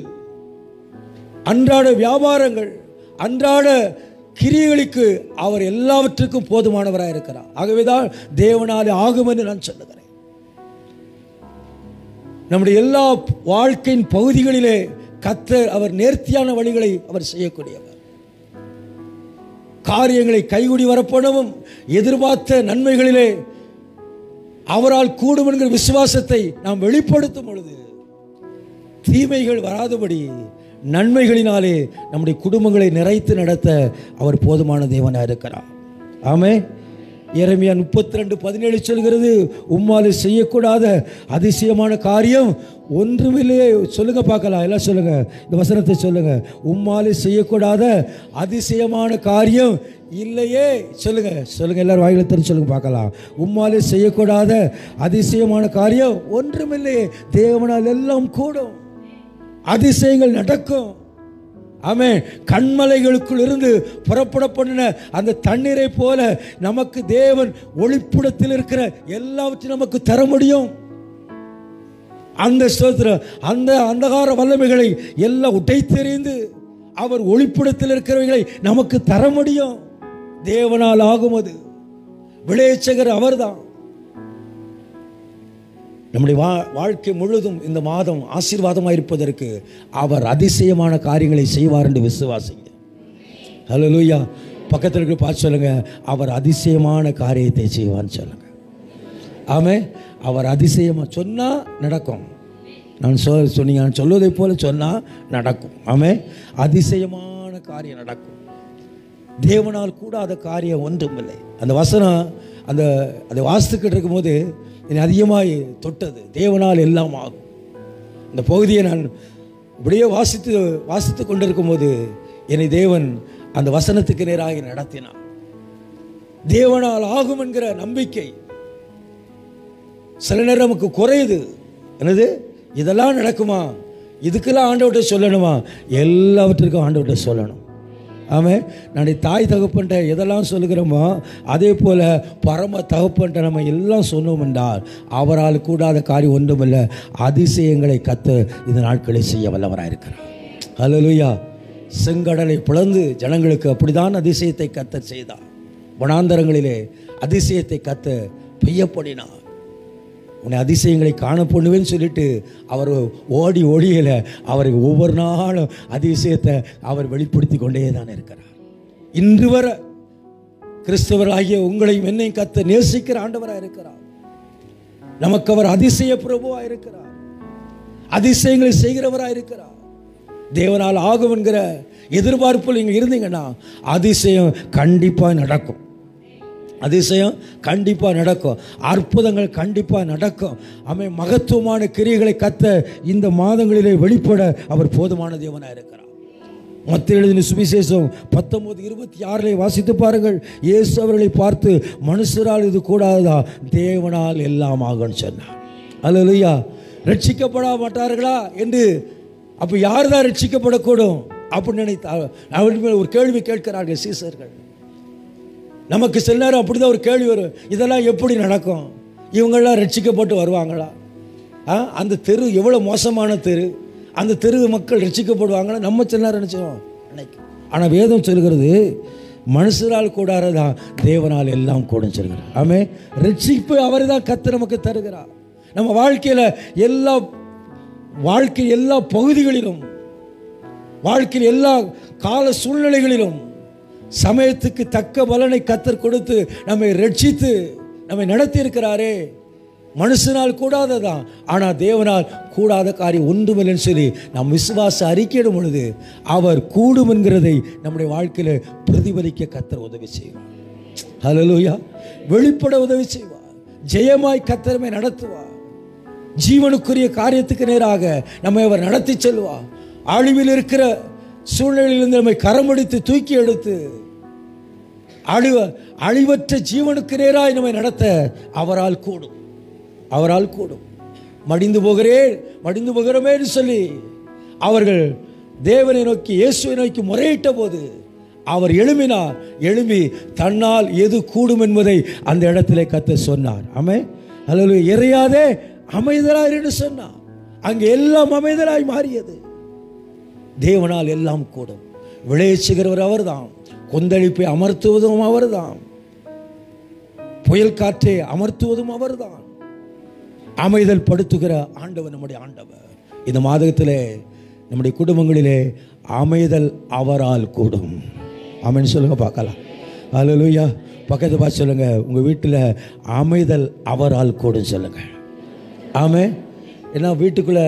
அன்றாட வியாபாரங்கள் அன்றாட கிரியைகளுக்கு அவர் எல்லாவற்றுக்கும் போதுமானவராக இருக்கிறார் ஆகவே தான் தேவனாலே ஆகும் என்று நான் சொல்லுகிறேன் நம்முடைய எல்லா வாழ்க்கையின் பகுதிகளிலே கத்தர் அவர் நேர்த்தியான வழிகளை அவர் செய்யக்கூடியவர் காரியங்களை கைகூடி வரப்படவும் எதிர்பார்த்த நன்மைகளிலே அவரால் கூடும் என்கிற விசுவாசத்தை நாம் வெளிப்படுத்தும் பொழுது தீமைகள் வராதபடி நன்மைகளினாலே நம்முடைய குடும்பங்களை நிறைத்து நடத்த அவர் போதுமான தேவனாக இருக்கிறார் ஆமே எரமியா முப்பத்தி ரெண்டு பதினேழு சொல்கிறது உம்மாலே செய்யக்கூடாத அதிசயமான காரியம் ஒன்றுமில்லையே சொல்லுங்க பார்க்கலாம் எல்லாம் சொல்லுங்க இந்த வசனத்தை சொல்லுங்க உம்மாலே செய்யக்கூடாத அதிசயமான காரியம் இல்லையே சொல்லுங்க சொல்லுங்க எல்லாரும் வாயில திறந்து சொல்லுங்க பார்க்கலாம் உம்மாலே செய்யக்கூடாத அதிசயமான காரியம் ஒன்றுமில்லையே தேவனால் எல்லாம் கூடும் அதிசயங்கள் நடக்கும் ஆமே கண்மலைகளுக்குள் இருந்து புறப்பட பண்ணின அந்த தண்ணீரை போல நமக்கு தேவன் ஒளிப்புடத்தில் இருக்கிற எல்லாவற்றையும் நமக்கு தர முடியும் அந்த ஸ்தோத்திரம் அந்த அந்தகார வல்லமைகளை எல்லாம் உடைத்தெறிந்து அவர் ஒளிப்புடத்தில் இருக்கிறவைகளை நமக்கு தர முடியும் தேவனால் ஆகும் அது விளையச்சகர் அவர்தான் நம்முடைய வா வாழ்க்கை முழுதும் இந்த மாதம் ஆசீர்வாதமாக இருப்பதற்கு அவர் அதிசயமான காரியங்களை செய்வார் என்று விசுவாசிங்க ஹலோ லூயா பக்கத்தில் இருக்க பார்த்து சொல்லுங்க அவர் அதிசயமான காரியத்தை செய்வான்னு சொல்லுங்க ஆமே அவர் அதிசயமாக சொன்னால் நடக்கும் நான் சொ சொன்னீங்க நான் சொல்வதை போல சொன்னால் நடக்கும் ஆமே அதிசயமான காரியம் நடக்கும் தேவனால் கூடாத காரியம் ஒன்றுமில்லை அந்த வசனம் அந்த அதை வாசித்துக்கிட்டு இருக்கும்போது என்னை அதிகமாக தொட்டது தேவனால் எல்லாம் ஆகும் இந்த பகுதியை நான் இப்படியே வாசித்து வாசித்து கொண்டிருக்கும்போது என்னை தேவன் அந்த வசனத்துக்கு நேராக நடத்தினான் தேவனால் ஆகும் என்கிற நம்பிக்கை சில நேரம் நமக்கு குறையுது என்னது இதெல்லாம் நடக்குமா இதுக்கெல்லாம் ஆண்டவர்கிட்ட சொல்லணுமா எல்லாவற்றுக்கும் ஆண்டவர்கிட்ட சொல்லணும் ஆமாம் நான் தாய் தகப்பன்ட்ட எதெல்லாம் சொல்லுகிறோமோ அதே போல் பரம தகப்பன்ட்ட நம்ம எல்லாம் சொன்னோம் என்றால் அவரால் கூடாத காரியம் ஒன்றுமில்லை அதிசயங்களை கத்து இந்த நாட்களை செய்ய வல்லவராக இருக்கிறார் ஹalleluya செங்கடலை பிளந்து ஜனங்களுக்கு அப்படிதான் அதிசயத்தை கத்த செய்தார் வனாந்தரங்களிலே அதிசயத்தை கத்த பெய்யப்படினார் உன்னை அதிசயங்களை காண பண்ணுவேன்னு சொல்லிட்டு அவர் ஓடி ஓடியல அவரை ஒவ்வொரு நாளும் அதிசயத்தை அவர் வெளிப்படுத்தி கொண்டே தான் இருக்கிறார் இன்று வர கிறிஸ்தவராகிய உங்களையும் என்னையும் கத்த நேசிக்கிற ஆண்டவராக இருக்கிறார் நமக்கு அவர் அதிசய பிரபுவாக இருக்கிறார் அதிசயங்களை செய்கிறவராக இருக்கிறார் தேவனால் ஆகும் என்கிற எதிர்பார்ப்பில் நீங்கள் இருந்தீங்கன்னா அதிசயம் கண்டிப்பாக நடக்கும் அதிசயம் கண்டிப்பாக நடக்கும் அற்புதங்கள் கண்டிப்பாக நடக்கும் அவை மகத்துவமான கிரியைகளை கத்த இந்த மாதங்களிலே வெளிப்பட அவர் போதுமான தேவனாக இருக்கிறார் மத்திய எழுதின சுவிசேஷம் பத்தொன்பது இருபத்தி ஆறிலே வாசித்து பாருங்கள் இயேசு அவர்களை பார்த்து மனுஷரால் இது கூடாததா தேவனால் எல்லாம் ஆகும்னு சொன்னார் அல்லையா ரட்சிக்கப்பட மாட்டார்களா என்று அப்போ யார் தான் ரட்சிக்கப்படக்கூடும் அப்படின்னு நினைத்தா அவர்கள் ஒரு கேள்வி கேட்கிறார்கள் சீசர்கள் நமக்கு சில நேரம் அப்படி தான் ஒரு கேள்வி வரும் இதெல்லாம் எப்படி நடக்கும் இவங்கெல்லாம் ரட்சிக்கப்பட்டு வருவாங்களா ஆ அந்த தெரு எவ்வளோ மோசமான தெரு அந்த தெரு மக்கள் ரட்சிக்கப்படுவாங்களா நம்ம சில நேரம் நினச்சோம் நினைக்கும் ஆனால் வேதம் சொல்கிறது மனுஷரால் கூடாரதா தேவனால் எல்லாம் கூடும் சொல்கிறார் ஆமே ரட்சிப்பு அவர் தான் கத்து நமக்கு தருகிறார் நம்ம வாழ்க்கையில் எல்லா வாழ்க்கை எல்லா பகுதிகளிலும் வாழ்க்கையில் எல்லா கால சூழ்நிலைகளிலும் சமயத்துக்கு தக்க பலனை கத்தர் கொடுத்து நம்மை ரட்சித்து நம்மை நடத்தி இருக்கிறாரே மனுஷனால் கூடாததான் ஆனால் தேவனால் கூடாத காரியம் ஒன்றுமில்லைன்னு சொல்லி நாம் விசுவாச அறிக்கையிடும் பொழுது அவர் கூடும் என்கிறதை நம்முடைய வாழ்க்கையில் பிரதிபலிக்க கத்தர் உதவி செய்வார் ஹலலூயா வெளிப்பட உதவி செய்வார் ஜெயமாய் கத்தரமை நடத்துவார் ஜீவனுக்குரிய காரியத்துக்கு நேராக நம்மை அவர் நடத்தி செல்வார் அழிவில் இருக்கிற சூழ்நிலையிலிருந்து நம்மை கரமடித்து தூக்கி எடுத்து அழிவ அழிவற்ற ஜீவனுக்கு நேராய் நம்மை நடத்த அவரால் கூடும் அவரால் கூடும் மடிந்து போகிறேன் மடிந்து போகிறோமேன்னு சொல்லி அவர்கள் தேவனை நோக்கி இயேசுவை நோக்கி முறையிட்ட போது அவர் எழும்பினார் எழும்பி தன்னால் எது கூடும் என்பதை அந்த இடத்திலே கத்த சொன்னார் ஆமே அல்லது எறையாதே அமைதலாய் என்று சொன்னார் அங்கே எல்லாம் அமைதலாய் மாறியது தேவனால் எல்லாம் கூடும் விளையச்சுகிறவர் அவர்தான் கொந்தளிப்பை அமர்த்துவதும் அவர்தான் புயல் காற்றை அமர்த்துவதும் அவர்தான் அமைதல் படுத்துகிற ஆண்டவர் நம்முடைய ஆண்டவர் இந்த மாதத்திலே நம்முடைய குடும்பங்களிலே அமைதல் அவரால் கூடும் ஆமென்னு சொல்லுங்க பார்க்கலாம் அல்லேலூயா பக்கத்து பார்த்து சொல்லுங்க உங்கள் வீட்டில் அமைதல் அவரால் கூடும் சொல்லுங்க ஆமே ஏன்னா வீட்டுக்குள்ளே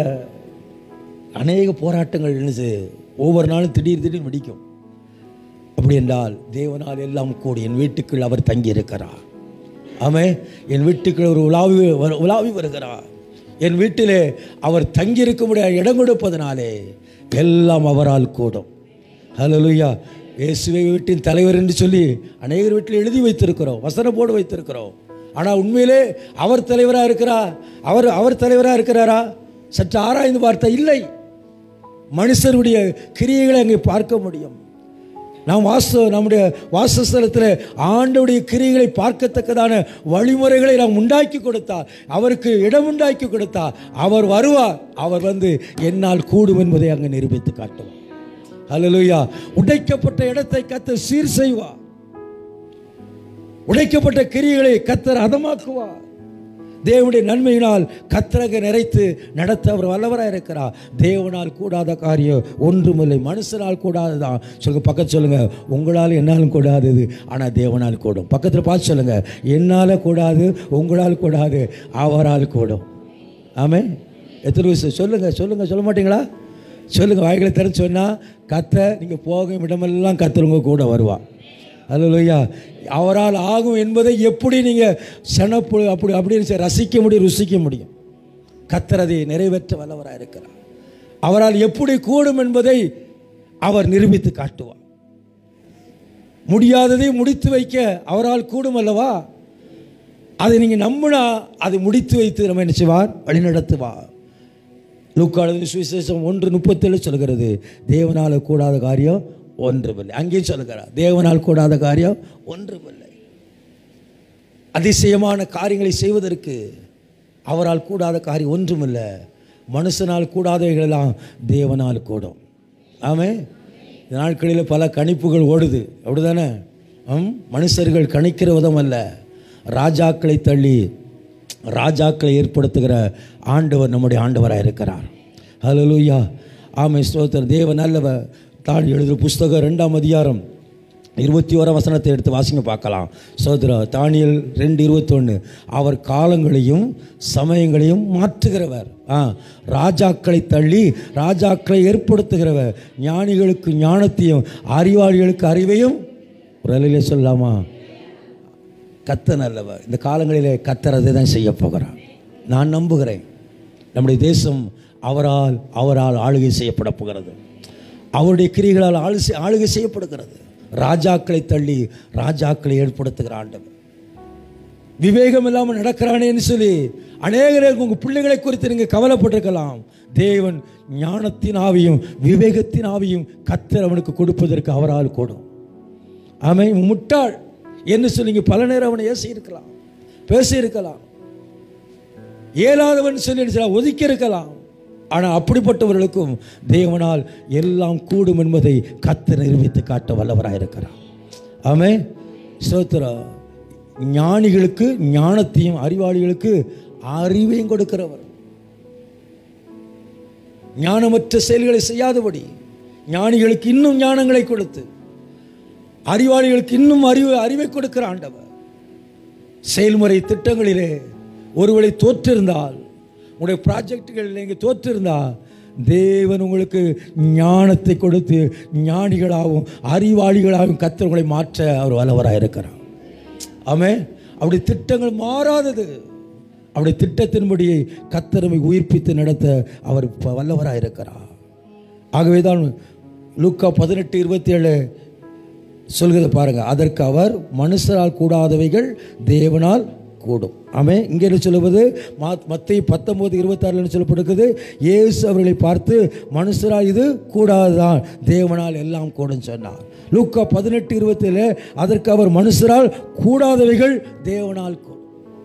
அநேக போராட்டங்கள் என்னது ஒவ்வொரு நாளும் திடீர் திடீர்னு வெடிக்கும் அப்படி என்றால் தேவனால் எல்லாம் கூடி என் வீட்டுக்குள் அவர் தங்கி இருக்கிறார் ஆமே என் வீட்டுக்குள் ஒரு உலாவி வரு- உலாவி வருகிறார் என் வீட்டிலே அவர் தங்கியிருக்க முடியாத இடம் கொடுப்பதனாலே எல்லாம் அவரால் கூடும் ஹalleluya இயேசுவை வீட்டின் தலைவர் என்று சொல்லி அநேகர் வீட்டில் எழுதி வைத்திருக்கிறோம் வசனம் போடு வைத்திருக்கிறோம் ஆனால் உண்மையிலே அவர் தலைவராக இருக்கிறார் அவர் அவர் தலைவராக இருக்கிறாரா சற்று ஆராய்ந்து பார்த்தா இல்லை மனுஷருடைய கிரியைகளை அங்கே பார்க்க முடியும் நாம் வாச நம்முடைய வாசஸ்தலத்தில் ஆண்டவுடைய கிரியைகளை பார்க்கத்தக்கதான வழிமுறைகளை நாம் உண்டாக்கி கொடுத்தார் அவருக்கு இடம் உண்டாக்கி கொடுத்தார் அவர் வருவார் அவர் வந்து என்னால் கூடும் என்பதை அங்கே நிரூபித்து காட்டுவார் ஹalleluya உடைக்கப்பட்ட இடத்தை கத்தர் சீர் செய்வார் உடைக்கப்பட்ட கிரியைகளை கத்தர் அதமாக்குவார் தேவனுடைய நன்மையினால் கத்தரக நிறைத்து நடத்த அவர் வல்லவராக இருக்கிறார் தேவனால் கூடாத காரியம் ஒன்றுமில்லை மனுஷனால் கூடாதுதான் சொல்லுங்க பக்கத்து சொல்லுங்க உங்களால் என்னாலும் கூடாதது ஆனால் தேவனால் கூடும் பக்கத்தில் பார்த்து சொல்லுங்க என்னால் கூடாது உங்களால் கூடாது அவரால் கூடும் ஆமே எத்தனை விஷயம் சொல்லுங்க சொல்லுங்க சொல்ல மாட்டீங்களா சொல்லுங்க வாய்களை திறந்து சொன்னால் கத்த நீங்கள் போகும் இடமெல்லாம் கத்தர் உங்க கூட வருவா அல்லையா அவரால் ஆகும் என்பதை எப்படி நீங்கள் செனப்பு அப்படி அப்படின்னு ரசிக்க முடியும் ருசிக்க முடியும் கத்தர் அதை நிறைவேற்ற வல்லவராக இருக்கிறார் அவரால் எப்படி கூடும் என்பதை அவர் நிரூபித்து காட்டுவார் முடியாததை முடித்து வைக்க அவரால் கூடும் அல்லவா அதை நீங்கள் நம்பினா அதை முடித்து வைத்து நம்ம என்ன செய்வார் வழிநடத்துவார் லூக்காளது சுவிசேஷம் ஒன்று முப்பத்தேழு சொல்கிறது தேவனால் கூடாத காரியம் ஒன்றுமில்லை அங்கேயும் சொல்லுகிறார் தேவனால் கூடாத காரியம் ஒன்றுமில்லை அதிசயமான காரியங்களை செய்வதற்கு அவரால் கூடாத காரியம் ஒன்றுமில்லை மனுஷனால் கூடாதவைகளெல்லாம் தேவனால் கூடும் ஆமே இந்த நாட்களில் பல கணிப்புகள் ஓடுது அப்படிதானே ம் மனுஷர்கள் கணிக்கிற விதம் அல்ல ராஜாக்களை தள்ளி ராஜாக்களை ஏற்படுத்துகிற ஆண்டவர் நம்முடைய ஆண்டவராக இருக்கிறார் ஹalleluya ஆமை ஸ்தோத்திரம் தேவ நல்லவர் தான் எழுதுகிற புஸ்தகம் ரெண்டாம் அதிகாரம் இருபத்தி ஓராம் வசனத்தை எடுத்து வாசிங்க பார்க்கலாம் சோதரா தானியல் ரெண்டு இருபத்தொன்று அவர் காலங்களையும் சமயங்களையும் மாற்றுகிறவர் ஆ ராஜாக்களை தள்ளி ராஜாக்களை ஏற்படுத்துகிறவர் ஞானிகளுக்கு ஞானத்தையும் அறிவாளிகளுக்கு அறிவையும் ஒரு அலையிலே சொல்லலாமா கத்த நல்லவர் இந்த காலங்களிலே கத்தர் அதை தான் செய்ய போகிறார் நான் நம்புகிறேன் நம்முடைய தேசம் அவரால் அவரால் ஆளுகை செய்யப்பட போகிறது அவருடைய கிரிகளால் ஆளு ஆளுகை செய்யப்படுகிறது ராஜாக்களை தள்ளி ராஜாக்களை ஏற்படுத்துகிற ஆண்டவர் விவேகம் இல்லாமல் நடக்கிறானேன்னு சொல்லி அநேகருக்கு உங்கள் பிள்ளைகளை குறித்து நீங்கள் கவலைப்பட்டிருக்கலாம் தேவன் ஞானத்தின் ஆவியும் விவேகத்தின் ஆவியும் கத்தர் அவனுக்கு கொடுப்பதற்கு அவரால் கூடும் அவன் இவன் முட்டாள் என்று சொல்லி நீங்க பல நேரம் அவனை ஏசி இருக்கலாம் பேசி இருக்கலாம் இயலாதவன் சொல்லி என்ன செய்யலாம்? ஒதுக்கி இருக்கலாம் ஆனால் அப்படிப்பட்டவர்களுக்கும் தேவனால் எல்லாம் கூடும் என்பதை கத்து நிரூபித்து காட்ட வல்லவராக இருக்கிறார் ஆமே ஸ்தோத்திரா ஞானிகளுக்கு ஞானத்தையும் அறிவாளிகளுக்கு அறிவையும் கொடுக்கிறவர் ஞானமற்ற செயல்களை செய்யாதபடி ஞானிகளுக்கு இன்னும் ஞானங்களை கொடுத்து அறிவாளிகளுக்கு இன்னும் அறிவு அறிவை கொடுக்கிற ஆண்டவர் செயல்முறை திட்டங்களிலே ஒருவேளை தோற்றிருந்தால் உங்களுடைய ப்ராஜெக்டுகளில் நீங்கள் தோற்றிருந்தால் தேவன் உங்களுக்கு ஞானத்தை கொடுத்து ஞானிகளாகவும் அறிவாளிகளாகவும் கர்த்தர் உங்களை மாற்ற அவர் வல்லவராக இருக்கிறார் ஆமே அப்படி திட்டங்கள் மாறாதது அவருடைய திட்டத்தின்படி கத்தரமை உயிர்ப்பித்து நடத்த அவர் ப- வல்லவராக இருக்கிறார் ஆகவே தான் லூக்கா பதினெட்டு இருபத்தி ஏழு சொல்கிறத பாருங்க அதற்கு அவர் மனுஷரால் கூடாதவைகள் தேவனால் கூடும் ஆமே இங்கே என்ன சொல்லுவது மத்திய பத்தொன்பது இருபத்தாறுல சொல்லப்படுகிறது இயேசு அவர்களை பார்த்து மனுஷரால் இது கூடாதுதான் தேவனால் எல்லாம் கூடும் சொன்னார் லூக்கா பதினெட்டு இருபத்தேழு அதற்கு அவர் மனுஷரால் கூடாதவைகள் தேவனால் கூடும்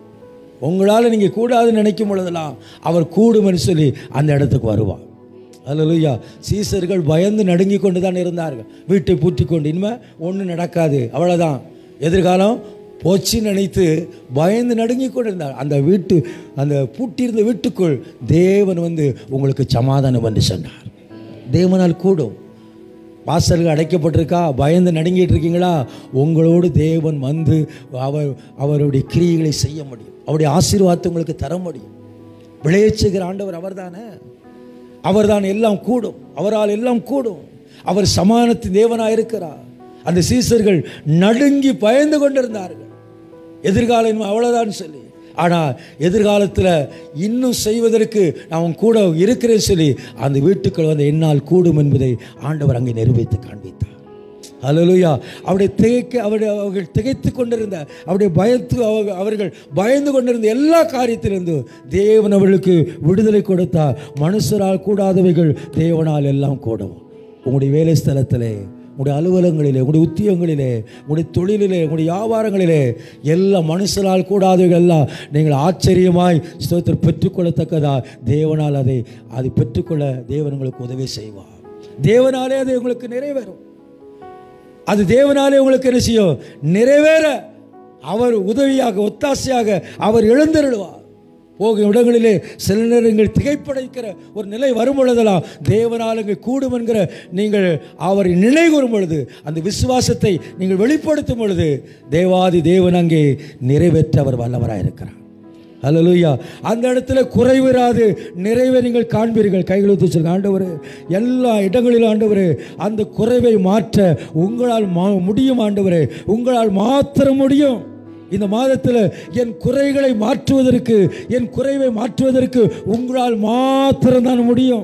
உங்களால் நீங்கள் கூடாதுன்னு நினைக்கும் பொழுதெல்லாம் அவர் கூடும்னு சொல்லி அந்த இடத்துக்கு வருவார் அல்லேலூயா சீசர்கள் பயந்து நடுங்கி கொண்டு தான் இருந்தார்கள் வீட்டை பூட்டி கொண்டு இனிமே ஒன்றும் நடக்காது அவ்வளோதான் எதிர்காலம் போச்சு நினைத்து பயந்து நடுங்கி கொண்டு இருந்தார் அந்த வீட்டு அந்த பூட்டியிருந்த வீட்டுக்குள் தேவன் வந்து உங்களுக்கு சமாதானம் வந்து சொன்னார் தேவனால் கூடும் வாசல்கள் அடைக்கப்பட்டிருக்கா பயந்து நடுங்கிட்டு இருக்கீங்களா உங்களோடு தேவன் வந்து அவர் அவருடைய கிரியைகளை செய்ய முடியும் அவருடைய ஆசீர்வாதத்தை உங்களுக்கு தர முடியும் விளையச்சுகிற ஆண்டவர் அவர்தானே அவர்தான் எல்லாம் கூடும் அவரால் எல்லாம் கூடும் அவர் சமானத்தின் தேவனாக இருக்கிறார் அந்த சீசர்கள் நடுங்கி பயந்து கொண்டிருந்தார்கள் எதிர்காலம் இன்னும் அவ்வளோதான் சொல்லி ஆனால் எதிர்காலத்தில் இன்னும் செய்வதற்கு நான் கூட இருக்கிறேன்னு சொல்லி அந்த வீட்டுக்குள் வந்து என்னால் கூடும் என்பதை ஆண்டவர் அங்கே நிரூபித்து காண்பித்தார் ஹalleluya அவருடைய திகைக்க அவருடைய அவர்கள் திகைத்து கொண்டிருந்த அவருடைய பயத்து அவ- அவர்கள் பயந்து கொண்டிருந்த எல்லா காரியத்திலிருந்து தேவன் அவர்களுக்கு விடுதலை கொடுத்தார் மனுஷரால் கூடாதவைகள் தேவனால் எல்லாம் கூடும் உங்களுடைய வேலை ஸ்தலத்திலே உங்களுடைய அலுவலகங்களிலே உங்களுடைய உத்தியோகங்களிலே உங்களுடைய தொழிலிலே உங்களுடைய வியாபாரங்களிலே எல்லா மனுஷனால் கூடாதவைகள் எல்லாம் நீங்கள் ஆச்சரியமாய் ஸ்தோத்திரம் பெற்றுக்கொள்ளத்தக்கதா தேவனால் அதை அதை பெற்றுக்கொள்ள தேவன் உங்களுக்கு உதவி செய்வார் தேவனாலே அது உங்களுக்கு நிறைவேறும் அது தேவனாலே உங்களுக்கு என்ன செய்யும் நிறைவேற அவர் உதவியாக ஒத்தாசையாக அவர் எழுந்தருளுவார் போகும் இடங்களிலே சில நேரங்கள் திகைப்படைக்கிற ஒரு நிலை வரும் பொழுதெல்லாம் தேவனால் அங்கே கூடும் என்கிற நீங்கள் அவரை நினைகூறும் பொழுது அந்த விசுவாசத்தை நீங்கள் வெளிப்படுத்தும் பொழுது தேவாதி தேவன் அங்கே நிறைவேற்ற அவர் வல்லவராக இருக்கிறார் ஹalleluya அந்த இடத்துல குறைவிராது நிறைவை நீங்கள் காண்பீர்கள் கைகள் ஊற்றி சொல்லுங்க ஆண்டவரே எல்லா இடங்களிலும் ஆண்டவரே அந்த குறைவை மாற்ற உங்களால் மா- முடியும் ஆண்டவரே உங்களால் மாத்திரம் முடியும் இந்த மாதத்தில் என் குறைகளை மாற்றுவதற்கு என் குறைவை மாற்றுவதற்கு உங்களால் மாத்திரம்தான் முடியும்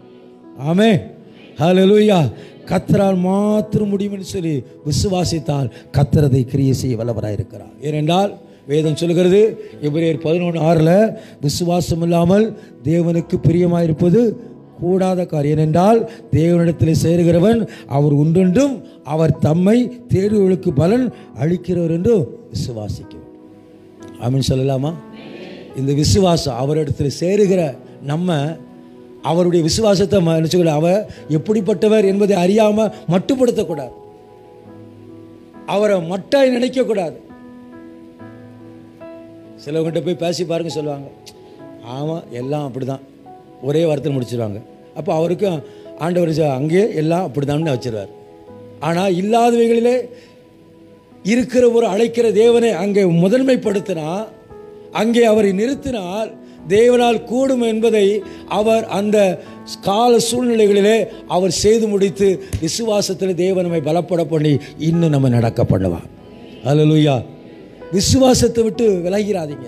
ஆமே ஹalleluya கத்தரால் மாத்திரம் முடியும் என்று சொல்லி விசுவாசித்தால் கத்தரதை கிரியை செய்ய வல்லவராக இருக்கிறார் ஏனென்றால் வேதம் சொல்கிறது எபிரேயர் பதினொன்று ஆறில் விசுவாசம் இல்லாமல் தேவனுக்கு பிரியமாயிருப்பது கூடாத காரியம் ஏனென்றால் தேவனிடத்தில் சேருகிறவன் அவர் உண்டென்றும் அவர் தம்மை தேடுவர்களுக்கு பலன் அளிக்கிறவர் என்றும் விசுவாசிக்கும் ஆமீன் சொல்லலாமா இந்த விசுவாசம் அவரிடத்தில் சேருகிற நம்ம அவருடைய விசுவாசத்தை ம- என்ன சொல்லலாம், அவர் எப்படிப்பட்டவர் என்பதை அறியாமல் மட்டுப்படுத்தக்கூடாது அவரை மட்டாய் நினைக்கக்கூடாது சிலவங்கிட்ட போய் பேசி பாருங்க சொல்லுவாங்க ஆமாம் எல்லாம் அப்படி தான் ஒரே வாரத்தில் முடிச்சிருவாங்க அப்போ அவருக்கும் ஆண்டவர் சொ- அங்கேயே எல்லாம் அப்படி தான் வச்சிருவார் ஆனால் இல்லாதவைகளிலே இருக்கிற ஒரு அழைக்கிற தேவனை அங்கே முதன்மைப்படுத்தினா அங்கே அவரை நிறுத்தினால் தேவனால் கூடும் என்பதை அவர் அந்த கால சூழ்நிலைகளிலே அவர் செய்து முடித்து விசுவாசத்தில் தேவன் நம்மை பலப்பட பண்ணி இன்னும் நம்ம நடக்க பண்ணுவார் அல்லேலூயா விசுவாசத்தை விட்டு விலகிறாதீங்க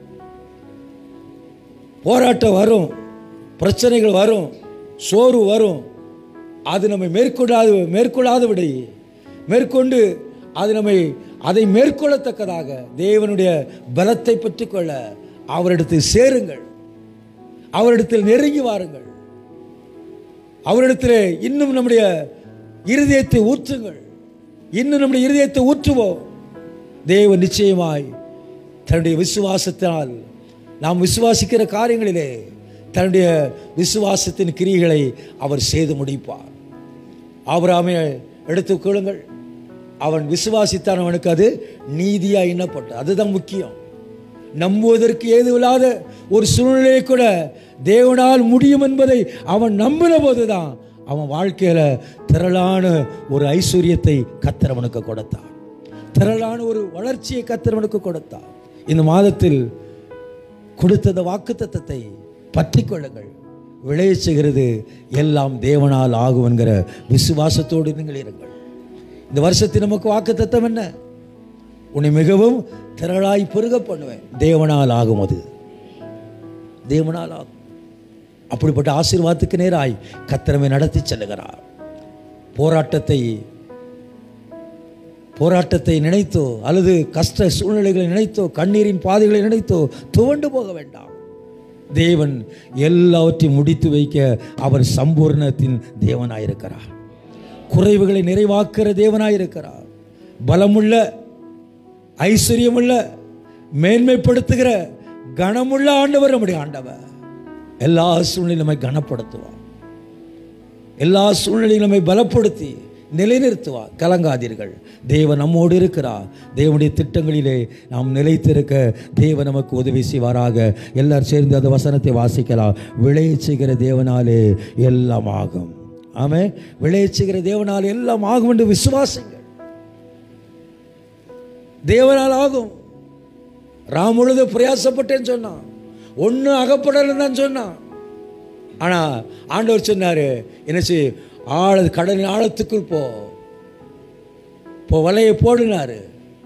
போராட்டம் வரும் பிரச்சனைகள் வரும் சோர்வு வரும் அது நம்மை மேற்கொள்ளாது மேற்கொள்ளாத விடை மேற்கொண்டு அது நம்மை அதை மேற்கொள்ளத்தக்கதாக தேவனுடைய பலத்தை பெற்றுக்கொள்ள அவரிடத்தில் சேருங்கள் அவரிடத்தில் நெருங்கி வாருங்கள் அவரிடத்தில் இன்னும் நம்முடைய இருதயத்தை ஊற்றுங்கள் இன்னும் நம்முடைய இருதயத்தை ஊற்றுவோம் தேவன் நிச்சயமாய் தன்னுடைய விசுவாசத்தினால் நாம் விசுவாசிக்கிற காரியங்களிலே தன்னுடைய விசுவாசத்தின் கிரிகளை அவர் செய்து முடிப்பார் ஆபிரகாமை எடுத்துக்கொள்ளுங்கள் அவன் விசுவாசித்தான் அவனுக்கு அது நீதியாக எண்ணப்பட்டது அதுதான் முக்கியம் நம்புவதற்கு ஏதுவில்லாத ஒரு சூழ்நிலையை கூட தேவனால் முடியும் என்பதை அவன் நம்பின போதுதான் அவன் வாழ்க்கையில திரளான ஒரு ஐஸ்வர்யத்தை கத்திரவனுக்கு கொடுத்தான் திரளான ஒரு வளர்ச்சியை கத்திரவனுக்கு கொடுத்தான் இந்த மாதத்தில் கொடுத்த வாக்குத்தத்தத்தை பற்றி கொள்ளுங்கள் விளையச் செய்கிறது எல்லாம் தேவனால் ஆகும் என்கிற விசுவாசத்தோடு நீங்கள் இருங்கள் இந்த வருஷத்தில் நமக்கு வாக்குத்தத்தம் என்ன உன்னை மிகவும் திரளாய் பெருக பண்ணுவேன் தேவனால் ஆகும் அது தேவனால் ஆகும் அப்படிப்பட்ட ஆசீர்வாதத்துக்கு நேராய் கத்திரமை நடத்தி செல்லுகிறார் போராட்டத்தை போராட்டத்தை நினைத்தோ அல்லது கஷ்ட சூழ்நிலைகளை நினைத்தோ கண்ணீரின் பாதைகளை நினைத்தோ துவண்டு போக வேண்டாம் தேவன் எல்லாவற்றையும் முடித்து வைக்க அவர் சம்பூர்ணத்தின் தேவனாயிருக்கிறார் குறைவுகளை நிறைவாக்குற தேவனாயிருக்கிறார் பலமுள்ள ஐஸ்வர்யமுள்ள மேன்மைப்படுத்துகிற கனமுள்ள ஆண்டவர் நம்முடைய ஆண்டவர் எல்லா சூழ்நிலையும் நம்மை கனப்படுத்துவார் எல்லா சூழ்நிலையும் நம்மை பலப்படுத்தி நிலைநிறுத்துவார் கலங்காதீர்கள் தேவன் நம்மோடு இருக்கிறார் தேவனுடைய திட்டங்களிலே நாம் நிலைத்திருக்க தேவன் நமக்கு உதவி செய்வாராக எல்லாரும் சேர்ந்து அந்த வசனத்தை வாசிக்கலாம் விளையச் செய்கிற தேவனாலே எல்லாம் ஆகும் ஆமே விளையச் செய்கிற தேவனால் எல்லாம் ஆகும் என்று விசுவாசிங்கள் தேவனால் ஆகும் ராம் முழுது பிரயாசப்பட்டேன்னு சொன்னான் ஒன்று அகப்படலன்னு தான் சொன்னான் ஆனால் ஆண்டவர் சொன்னார் என்ன செய் ஆழ கடலின் ஆழத்துக்குள் போ போ வலையை போடுனாரு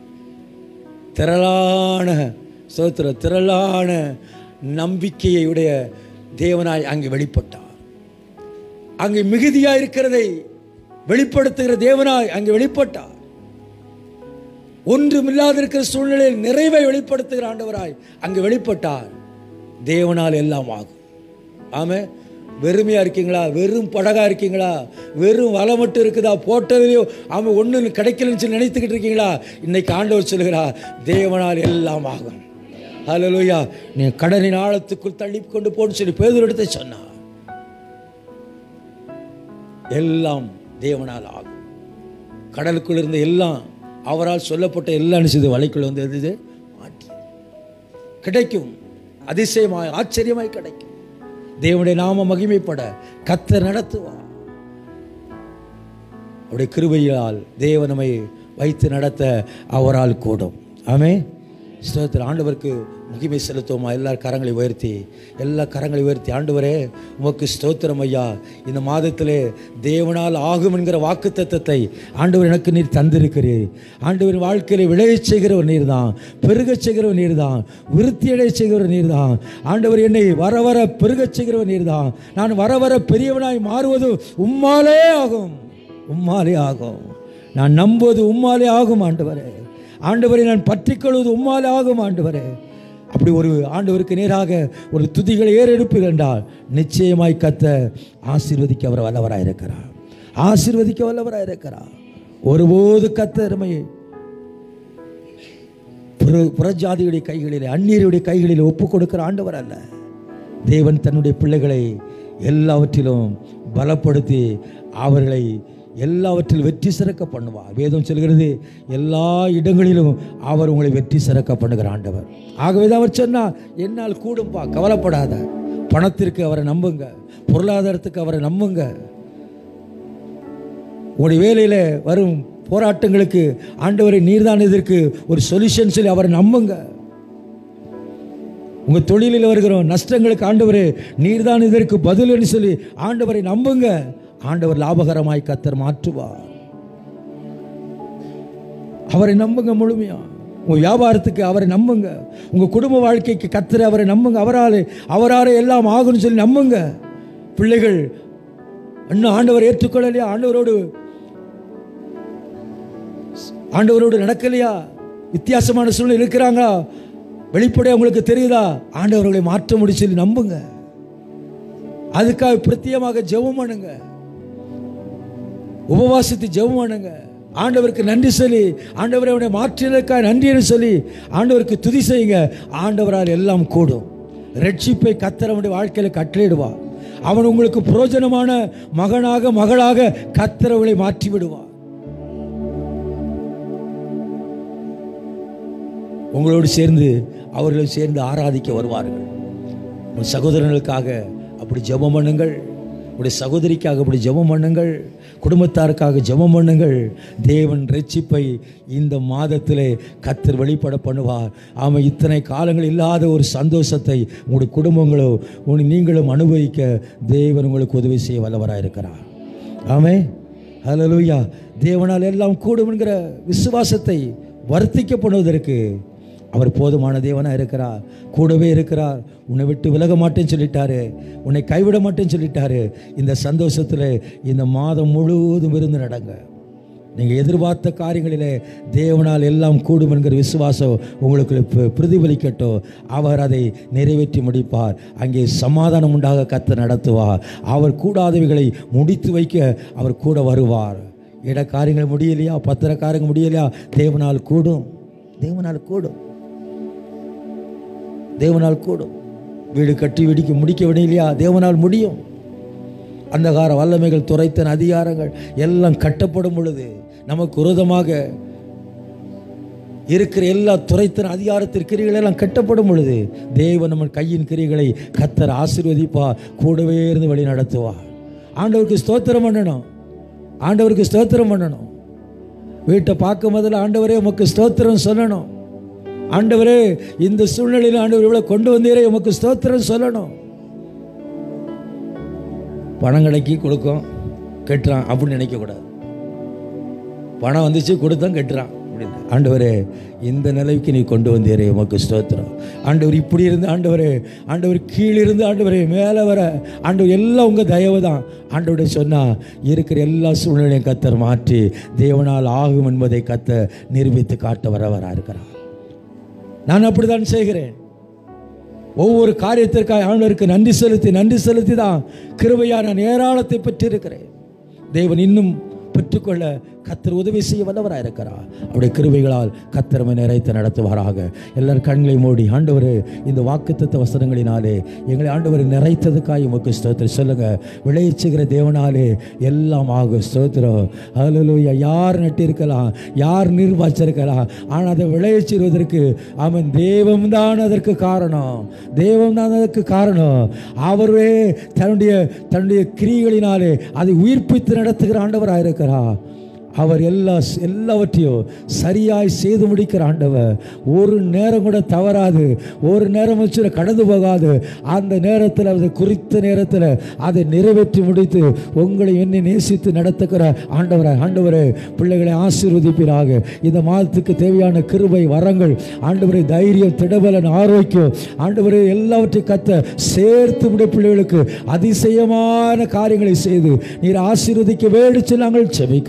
திரளான சோத்திர திரளான நம்பிக்கையை உடைய தேவனாய் அங்கே வெளிப்பட்டார் அங்கே மிகுதியாக இருக்கிறதை வெளிப்படுத்துகிற தேவனாய் அங்கே வெளிப்பட்டார் ஒன்றுமில்லாத இருக்கிற சூழ்நிலையில் நிறைவை வெளிப்படுத்துகிற ஆண்டவராய் அங்கு வெளிப்பட்டார் தேவனால் எல்லாம் ஆகும் ஆமே வெறுமையா இருக்கீங்களா வெறும் படகா இருக்கீங்களா வெறும் வலை மட்டும் இருக்குதா போட்டதுலையோ அவன் ஒன்று கிடைக்கலன்னு சொல்லி நினைத்துக்கிட்டு இருக்கீங்களா இன்னைக்கு ஆண்டவர் சொல்லுகிறார் தேவனால் எல்லாம் ஆகும் ஹalleluya நீ கடலின் ஆழத்துக்குள் தள்ளி கொண்டு போன்னு சொல்லி பேதர் எடுத்து சொன்னார் எல்லாம் தேவனால் ஆகும் கடலுக்குள் இருந்த எல்லாம் அவரால் சொல்லப்பட்ட எல்லாம் செய்து வலைக்குள் வந்து எது மாற்றி கிடைக்கும் அதிசயமாய் ஆச்சரியமாய் கிடைக்கும் தேவனுடைய நாம மகிமைப்பட கத்த நடத்துவார் அவருடைய கிருபையால் தேவனமை வைத்து நடத்த அவரால் கூடும் ஆமே ஸ்தோத்திரம் ஆண்டவருக்கு மகிமை செலுத்துவோமா எல்லா கரங்களை உயர்த்தி எல்லா கரங்களை உயர்த்தி ஆண்டவரே உமக்கு ஸ்தோத்திரம் ஐயா இந்த மாதத்திலே தேவனால் ஆகும் என்கிற வாக்கு தத்தத்தை ஆண்டவர் எனக்கு நீர் தந்திருக்கிறீர் ஆண்டவர் வாழ்க்கையில விளையச் செய்கிறவர் நீர் தான் பெருகச் செய்கிறவர் நீர் தான் விருத்தியடை செய்கிறவர் நீர் தான் ஆண்டவர் என்னை வர வர பெருகச் செய்கிறவர் நீர் தான் நான் வர வர பெரியவனாய் மாறுவது உம்மாலே ஆகும் உம்மாலே ஆகும் நான் நம்புவது உம்மாலே ஆகும் ஆண்டவரே ஆண்டவரை நான் பற்றிக்கொள்வது உம்மாலே ஆகும் ஆண்டவரே அப்படி ஒரு ஆண்டவருக்கு நேராக ஒரு துதிகளை ஏறெடுப்பீர்கள் என்றால் நிச்சயமாய் கத்த ஆசீர்வதிக்க அவர் வல்லவராக இருக்கிறார் ஆசீர்வதிக்க வல்லவராக இருக்கிறார் ஒருபோது கத்த அருமையை புற புறஜாதியுடைய கைகளிலே அந்நியருடைய கைகளிலே ஒப்பு கொடுக்கிற ஆண்டவர் அல்ல தேவன் தன்னுடைய பிள்ளைகளை எல்லாவற்றிலும் பலப்படுத்தி அவர்களை எல்லாவற்றிலும் வெற்றி சிறக்க பண்ணுவார் வேதம் சொல்கிறது எல்லா இடங்களிலும் அவர் உங்களை வெற்றி சிறக்க பண்ணுகிற ஆண்டவர் ஆகவே தான் அவர் சொன்னார் என்னால் கூடும்பா கவலைப்படாத பணத்திற்கு அவரை நம்புங்க பொருளாதாரத்துக்கு அவரை நம்புங்க உங்களுடைய வேலையில் வரும் போராட்டங்களுக்கு ஆண்டவரை நீர்தான் இதற்கு ஒரு சொல்யூஷன் சொல்லி அவரை நம்புங்க உங்கள் தொழிலில் வருகிற நஷ்டங்களுக்கு ஆண்டவரே நீர்தான் இதற்கு பதில் என்று சொல்லி ஆண்டவரை நம்புங்க ஆண்டவர் லாபகரமாய் கத்தர் மாற்றுவார் அவரை நம்புங்க முழுமையா உங்கள் வியாபாரத்துக்கு அவரை நம்புங்க உங்கள் குடும்ப வாழ்க்கைக்கு கத்தர் அவரை நம்புங்க அவரால் அவரால் எல்லாம் ஆகும்னு சொல்லி நம்புங்க பிள்ளைகள் இன்னும் ஆண்டவர் ஏற்றுக்கொள்ளலையா ஆண்டவரோடு ஆண்டவரோடு நடக்கலையா வித்தியாசமான சூழ்நிலை இருக்கிறாங்களா வெளிப்படையாக உங்களுக்கு தெரியுதா ஆண்டவர்களை மாற்ற முடியும் சொல்லி நம்புங்க அதுக்காக பிரத்தியமாக ஜெபம் பண்ணுங்க உபவாசித்து ஜெபம் பண்ணுங்க ஆண்டவருக்கு நன்றி சொல்லி ஆண்டவரை அவனை மாற்றினதுக்காக நன்றின்னு சொல்லி ஆண்டவருக்கு துதி செய்யுங்க ஆண்டவரால் எல்லாம் கூடும் ரட்சிப்பை கத்தரவனுடைய வாழ்க்கையில் கட்டளையிடுவார் அவன் உங்களுக்கு புரோஜனமான மகனாக மகளாக கத்தரவளை மாற்றி விடுவார் உங்களோடு சேர்ந்து அவர்களும் சேர்ந்து ஆராதிக்க வருவார்கள் உன் சகோதரர்களுக்காக அப்படி ஜெபம் பண்ணுங்கள் உடைய சகோதரிக்காக அப்படி ஜெபம் பண்ணுங்கள் குடும்பத்தாருக்காக ஜெபம் பண்ணுங்கள் தேவன் ரட்சிப்பை இந்த மாதத்திலே கத்தர் வெளிப்பட பண்ணுவார் ஆமாம் இத்தனை காலங்கள் இல்லாத ஒரு சந்தோஷத்தை உங்களுடைய குடும்பங்களோ உங்களை நீங்களும் அனுபவிக்க தேவன் உங்களுக்கு உதவி செய்ய வல்லவராக இருக்கிறார் ஆமே ஹalleluya தேவனால் எல்லாம் கூடும் என்கிற விசுவாசத்தை வர்த்திக்கப்படுவதற்கு அவர் போதுமான தேவனாக இருக்கிறார் கூடவே இருக்கிறார் உன்னை விட்டு விலக மாட்டேன்னு சொல்லிட்டாரு உன்னை கைவிட மாட்டேன்னு சொல்லிட்டாரு இந்த சந்தோஷத்தில் இந்த மாதம் முழுவதும் இருந்து நடங்க நீங்கள் எதிர்பார்த்த காரியங்களிலே தேவனால் எல்லாம் கூடும் என்கிற விசுவாசம் உங்களுக்கு பி- பிரதிபலிக்கட்டும் அவர் அதை நிறைவேற்றி முடிப்பார் அங்கே சமாதானம் உண்டாக கத்த நடத்துவார் அவர் கூடாதவைகளை முடித்து வைக்க அவர் கூட வருவார் இட காரியங்கள் முடியலையா பத்திர காரியங்கள் முடியலையா தேவனால் கூடும் தேவனால் கூடும் தேவனால் கூடும் வீடு கட்டி வெடிக்க முடிக்க விடையிலையா தேவனால் முடியும் அந்தகார வல்லமைகள் துரைத்தன அதிகாரங்கள் எல்லாம் கட்டப்படும் பொழுது நமக்கு விரோதமாக இருக்கிற எல்லா துரைத்தன அதிகாரத்தின் கிரிகள் எல்லாம் கட்டப்படும் பொழுது தேவன் நம்ம கையின் கிரிகளை கத்தர் ஆசீர்வதிப்பா கூடவே இருந்து வழி நடத்துவா ஆண்டவருக்கு ஸ்தோத்திரம் பண்ணணும் ஆண்டவருக்கு ஸ்தோத்திரம் பண்ணணும் வீட்டை பார்க்கும் முதல்ல ஆண்டவரே உமக்கு ஸ்தோத்திரம் சொல்லணும் ஆண்டவரே இந்த சூழ்நிலையில் ஆண்டவர் இவ்வளோ கொண்டு வந்தீரே உமக்கு ஸ்தோத்திரம் சொல்லணும் பணம் கிடைக்கி கொடுக்கும் கட்டுறான் அப்படின்னு நினைக்கக்கூடாது பணம் வந்துச்சு கொடுத்தான் கட்டுறான் அப்படின்னு ஆண்டவரே இந்த நிலைக்கு நீ கொண்டு வந்தீரே உமக்கு ஸ்தோத்திரம் ஆண்டவர் இப்படி இருந்து ஆண்டவரே ஆண்டவர் கீழிருந்து ஆண்டவரே மேலே வர ஆண்டவர் எல்லாம் உங்கள் தயவு தான் ஆண்டவருடைய சொன்னால் இருக்கிற எல்லா சூழ்நிலையும் கத்தர் மாற்றி தேவனால் ஆகும் என்பதை கத்த நிரூபித்து காட்ட வரவராக இருக்கிறார் நான் அப்படித்தான் செய்கிறேன் ஒவ்வொரு காரியத்திற்காக ஆண்டவருக்கு நன்றி செலுத்தி நன்றி செலுத்தி தான் கிருபையா நான் ஏராளத்தை பெற்றிருக்கிறேன் தேவன் இன்னும் பெற்றுக்கொள்ள கத்தர் உதவி செய்ய வல்லவராக இருக்கிறார் அவருடைய கிருபைகளால் கத்தரமை நிறைத்து நடத்துவாராக எல்லாரும் கண்களை மூடி ஆண்டவர் இந்த வாக்குத்தத்த வசனங்களினாலே எங்களை ஆண்டவர் நிறைத்ததுக்காக உமக்கு ஸ்தோத்திரம் சொல்லுங்க விளைவிச்சுகிற தேவனாலே எல்லாம் ஆகும் ஸ்தோத்திரம் ஹalleluya யார் நட்டிருக்கலாம் யார் நிர்வாச்சிருக்கலாம் ஆனால் அதை விளைவிச்சிருவதற்கு அவன் தேவன்தான் அதற்கு காரணம் தேவன்தான் அதற்கு காரணம் அவரே தன்னுடைய தன்னுடைய கிரிகளினாலே அதை உயிர்ப்பித்து நடத்துகிற ஆண்டவராக இருக்கிறார் அவர் எல்லா எல்லாவற்றையும் சரியாய் செய்து முடிக்கிற ஆண்டவர் ஒரு நேரம் கூட தவறாது ஒரு நேரம் வச்சு கடந்து போகாது அந்த நேரத்தில் அதை குறித்த நேரத்தில் அதை நிறைவேற்றி முடித்து உங்களை என்னை நேசித்து நடத்துகிற ஆண்டவரை ஆண்டவரே பிள்ளைகளை ஆசீர்வதிப்பீராக இந்த மாதத்துக்கு தேவையான கிருபை வரங்கள் ஆண்டவரை தைரியம் திடபலன் ஆரோக்கியம் ஆண்டவரை எல்லாவற்றையும் கத்த சேர்த்து முடிய பிள்ளைகளுக்கு அதிசயமான காரியங்களை செய்து நீர் ஆசீர்வதிக்க வேடிச்சு நாங்கள் செபிக்கிறோம் ஐயா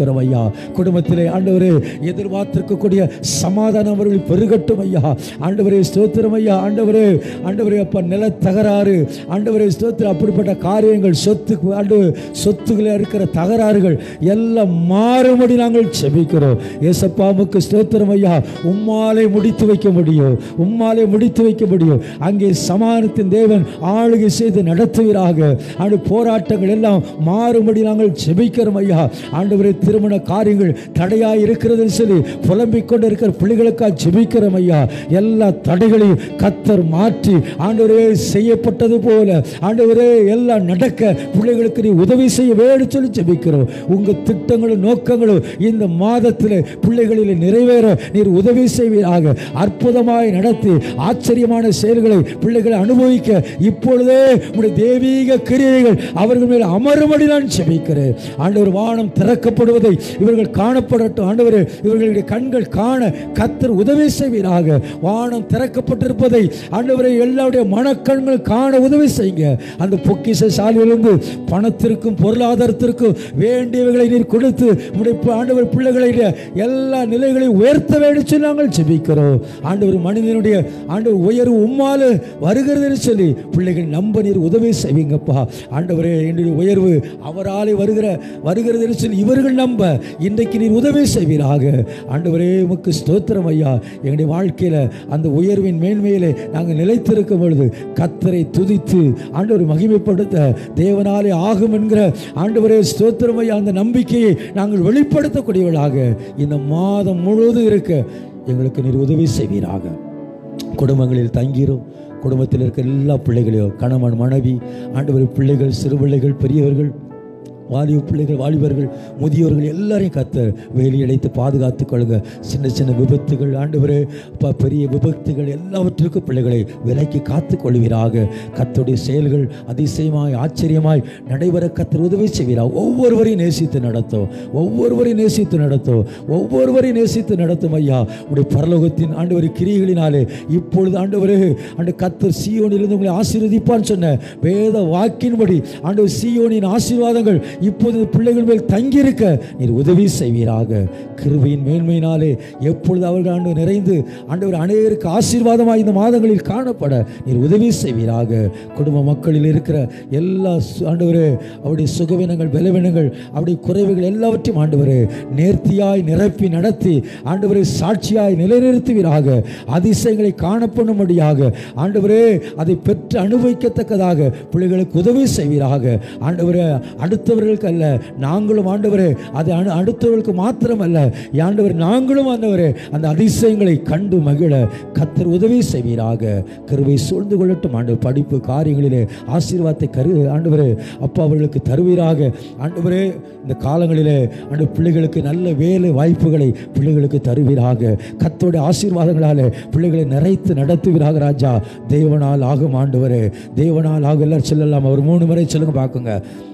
குடும்பத்திலே ஆண்டவரே எதிர்பார்த்திருக்கக்கூடிய சமாதானம் அவர்கள் பெருகட்டும் ஐயா ஆண்டவரே ஸ்தோத்திரம் ஐயா ஆண்டவரே ஆண்டவரே அப்பா நில தகராறு ஆண்டவரே ஸ்தோத்திரம் அப்படிப்பட்ட காரியங்கள் சொத்து ஆண்டு சொத்துக்களில் இருக்கிற தகராறுகள் எல்லாம் மாறுபடி நாங்கள் செபிக்கிறோம் ஏசப்பாவுக்கு ஸ்தோத்திரம் ஐயா உம்மாலே முடித்து வைக்க முடியும் உம்மாலே முடித்து வைக்க முடியும் அங்கே சமானத்தின் தேவன் ஆளுகை செய்து நடத்துவீராக ஆண்டு போராட்டங்கள் எல்லாம் மாறுபடி நாங்கள் செபிக்கிறோம் ஐயா ஆண்டவரே திருமண காரியங்கள் தடையாய் இருக்கிறதுன்னு சொல்லி புலம்பிக் கொண்டு இருக்கிற பிள்ளைகளுக்காக ஜெபிக்கிறோம் ஐயா எல்லா தடைகளையும் கத்தர் மாற்றி ஆண்டவரே செய்யப்பட்டது போல ஆண்டவரே எல்லாம் நடக்க பிள்ளைகளுக்கு நீ உதவி செய்ய வேண்டும் சொல்லி ஜெபிக்கிறோம் உங்க திட்டங்களும் நோக்கங்களும் இந்த மாதத்தில் பிள்ளைகளில் நிறைவேற நீர் உதவி செய்வீராக அற்புதமாய் நடத்தி ஆச்சரியமான செயல்களை பிள்ளைகளை அனுபவிக்க இப்பொழுதே உடைய தெய்வீக கிரியைகள் அவர்கள் மேல் அமரும்படி நான் செபிக்கிறேன் ஆண்டவர் வானம் திறக்கப்படுவதை இவர்கள் காணப்படட்டும் ஆண்டவர் இவர்களுடைய கண்கள் காண கத்தர் உதவி செய்வீராக வானம் திறக்கப்பட்டிருப்பதை ஆண்டவரை எல்லாருடைய மனக்கண்கள் காண உதவி செய்யுங்க அந்த பொக்கிஷ சாலையிலிருந்து பணத்திற்கும் பொருளாதாரத்திற்கும் வேண்டியவைகளை நீர் கொடுத்து உடைய ப- ஆண்டவர் பிள்ளைகளுடைய எல்லா நிலைகளையும் உயர்த்த வேண்டும் சொல்லி நாங்கள் ஜெபிக்கிறோம் ஆண்டவர் மனிதனுடைய ஆண்டவர் உயர்வு உம்மால வருகிறதுன்னு சொல்லி பிள்ளைகள் நம்ப நீர் உதவி செய்வீங்கப்பா ஆண்டவரே என்னுடைய உயர்வு அவராலே வருகிற வருகிறதுன்னு சொல்லி இவர்கள் நம்ப இன்றைக்கு நீர் உதவி செய்வீராக ஆண்டவரே உமக்கு ஸ்தோத்திரம் ஐயா எங்களுடைய வாழ்க்கையில் அந்த உயர்வின் மேன்மையிலே நாங்கள் நிலைத்திருக்கும் பொழுது கத்தரை துதித்து ஆண்டவர் மகிமைப்படுத்த தேவனாலே ஆகும் என்கிற ஆண்டவரே ஸ்தோத்திரம் ஐயா அந்த நம்பிக்கையை நாங்கள் வெளிப்படுத்தக்கூடியவர்களாக இந்த மாதம் முழுவதும் இருக்க எங்களுக்கு நீர் உதவி செய்வீராக குடும்பங்களில் தங்கிரும் குடும்பத்தில் இருக்கிற எல்லா பிள்ளைகளையும் கணவன் மனைவி ஆண்டவர் பிள்ளைகள் சிறு பிள்ளைகள் பெரியவர்கள் வாலிப பிள்ளைகள் வாலிபர்கள் முதியோர்கள் எல்லாரையும் கத்த வேலி அடைத்து பாதுகாத்துக் கொள்ளுங்க சின்ன சின்ன விபத்துகள் ஆண்டவரே ப- பெரிய விபத்துகள் எல்லாவற்றிற்கும் பிள்ளைகளை விலைக்கு காத்துக் கொள்வீராக கத்துடைய செயல்கள் அதிசயமாய் ஆச்சரியமாய் நடைபெற கத்தர் உதவி செய்வீராக ஒவ்வொருவரையும் நேசித்து நடத்தும் ஒவ்வொருவரையும் நேசித்து நடத்தும் ஒவ்வொருவரையும் நேசித்து நடத்தும் ஐயா உடைய பரலோகத்தின் ஆண்டவர் கிரிகளினாலே இப்பொழுது ஆண்டவரே ஆண்டு கத்தர் சீயோனிலிருந்து உங்களை ஆசீர்வதிப்பான்னு சொன்ன வேத வாக்கின்படி ஆண்டவர் சீயோனின் ஆசீர்வாதங்கள் இப்போது பிள்ளைகள் மேல் தங்கியிருக்க நீர் உதவி செய்வீராக கிருபையின் மேன்மையினாலே எப்பொழுது அவர்கள் ஆண்டு நிறைந்து ஆண்டவர் அநேகருக்கு ஆசீர்வாதமாக இந்த மாதங்களில் காணப்பட நீர் உதவி செய்வீராக குடும்ப மக்களில் இருக்கிற எல்லா சு- ஆண்டவரே அவருடைய சுகவினங்கள் பலவீனங்கள் அவருடைய குறைவுகள் எல்லாவற்றையும் ஆண்டவரே நேர்த்தியாய் நிரப்பி நடத்தி ஆண்டவரை சாட்சியாய் நிலைநிறுத்துவீராக அதிசயங்களை காணப்படும்படியாக ஆண்டவரே அதை பெற்று அனுபவிக்கத்தக்கதாக பிள்ளைகளுக்கு உதவி செய்வீராக ஆண்டவரே அடுத்தவர்களுக்கு அல்ல நாங்களும் ஆண்டவரே அது அனு அடுத்தவர்களுக்கு மாத்திரமல்ல ஆண்டவர் நாங்களும் ஆண்டவரே அந்த அதிசயங்களை கண்டு மகிழ கத்தர் உதவி செய்வீராக கருவை சூழ்ந்து கொள்ளட்டும் ஆண்டவர் படிப்பு காரியங்களிலே ஆசீர்வாதத்தை கரு ஆண்டவரே அப்பா அவர்களுக்கு தருவீராக ஆண்டவரே இந்த காலங்களிலே ஆண்டு பிள்ளைகளுக்கு நல்ல வேலை வாய்ப்புகளை பிள்ளைகளுக்கு தருவீராக கத்தோட ஆசீர்வாதங்களாலே பிள்ளைகளை நிறைத்து நடத்துவீராக ராஜா தேவனால் ஆகும் ஆண்டவரே தேவனால் ஆகும் எல்லாரும் சொல்லலாம் ஒரு மூணு முறை சொல்லுங்க பார்க்குங்க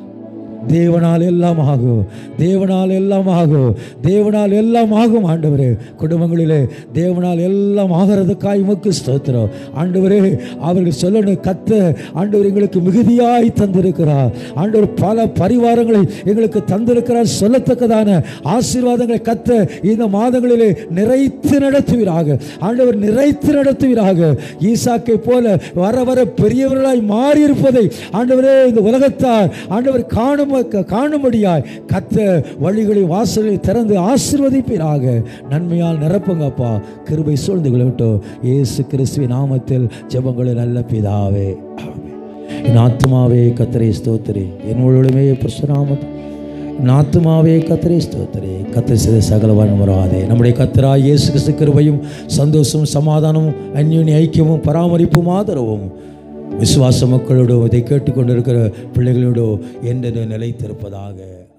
தேவனால் எல்லாம் ஆகும் தேவனால் எல்லாம் ஆகும் தேவனால் எல்லாம் ஆகும் ஆண்டவரே குடும்பங்களிலே தேவனால் எல்லாம் ஆகிறதுக்காய் உமக்கு ஸ்தோத்திரம் ஆண்டவரே அவர்கள் சொல்லணும் கத்த ஆண்டவர் எங்களுக்கு மிகுதியாய் தந்திருக்கிறார் ஆண்டவர் பல பரிவாரங்களை எங்களுக்கு தந்திருக்கிறார் சொல்லத்தக்கதான ஆசீர்வாதங்களை கத்த இந்த மாதங்களிலே நிறைத்து நடத்துவீராக ஆண்டவர் நிறைத்து நடத்துவீராக ஈசாக்கை போல வர வர பெரியவர்களாய் மாறி இருப்பதை ஆண்டவரே இந்த உலகத்தார் ஆண்டவர் காணும் காணும்படியாய் கத்த வழிகளை வாசலை திறந்து ஆசீர்வதிப்பீராக நன்மையால் நிரப்புங்கப்பா கிருபை சூழ்ந்து கொள்ளட்டும் இயேசு கிறிஸ்துவின் நாமத்தில் ஜெபங்களை நல்ல பிதாவே ஆமென். என் ஆத்மாவே கத்தரை ஸ்தோத்திரி என் முழுமே பிரசுராமத் என் ஆத்மாவே கத்தரை ஸ்தோத்திரி கத்தரை செய்த சகலவான் வராதே நம்முடைய கத்தராய் இயேசு கிறிஸ்து கிருபையும் சந்தோஷமும் சமாதானமும் அந்யோனி ஐக்கியமும் பராமரிப்பும் ஆதரவும் விசுவாச மக்களோடு இதை கேட்டுக்கொண்டிருக்கிற பிள்ளைகளோடு என்றென்று நிலைத்திருப்பதாக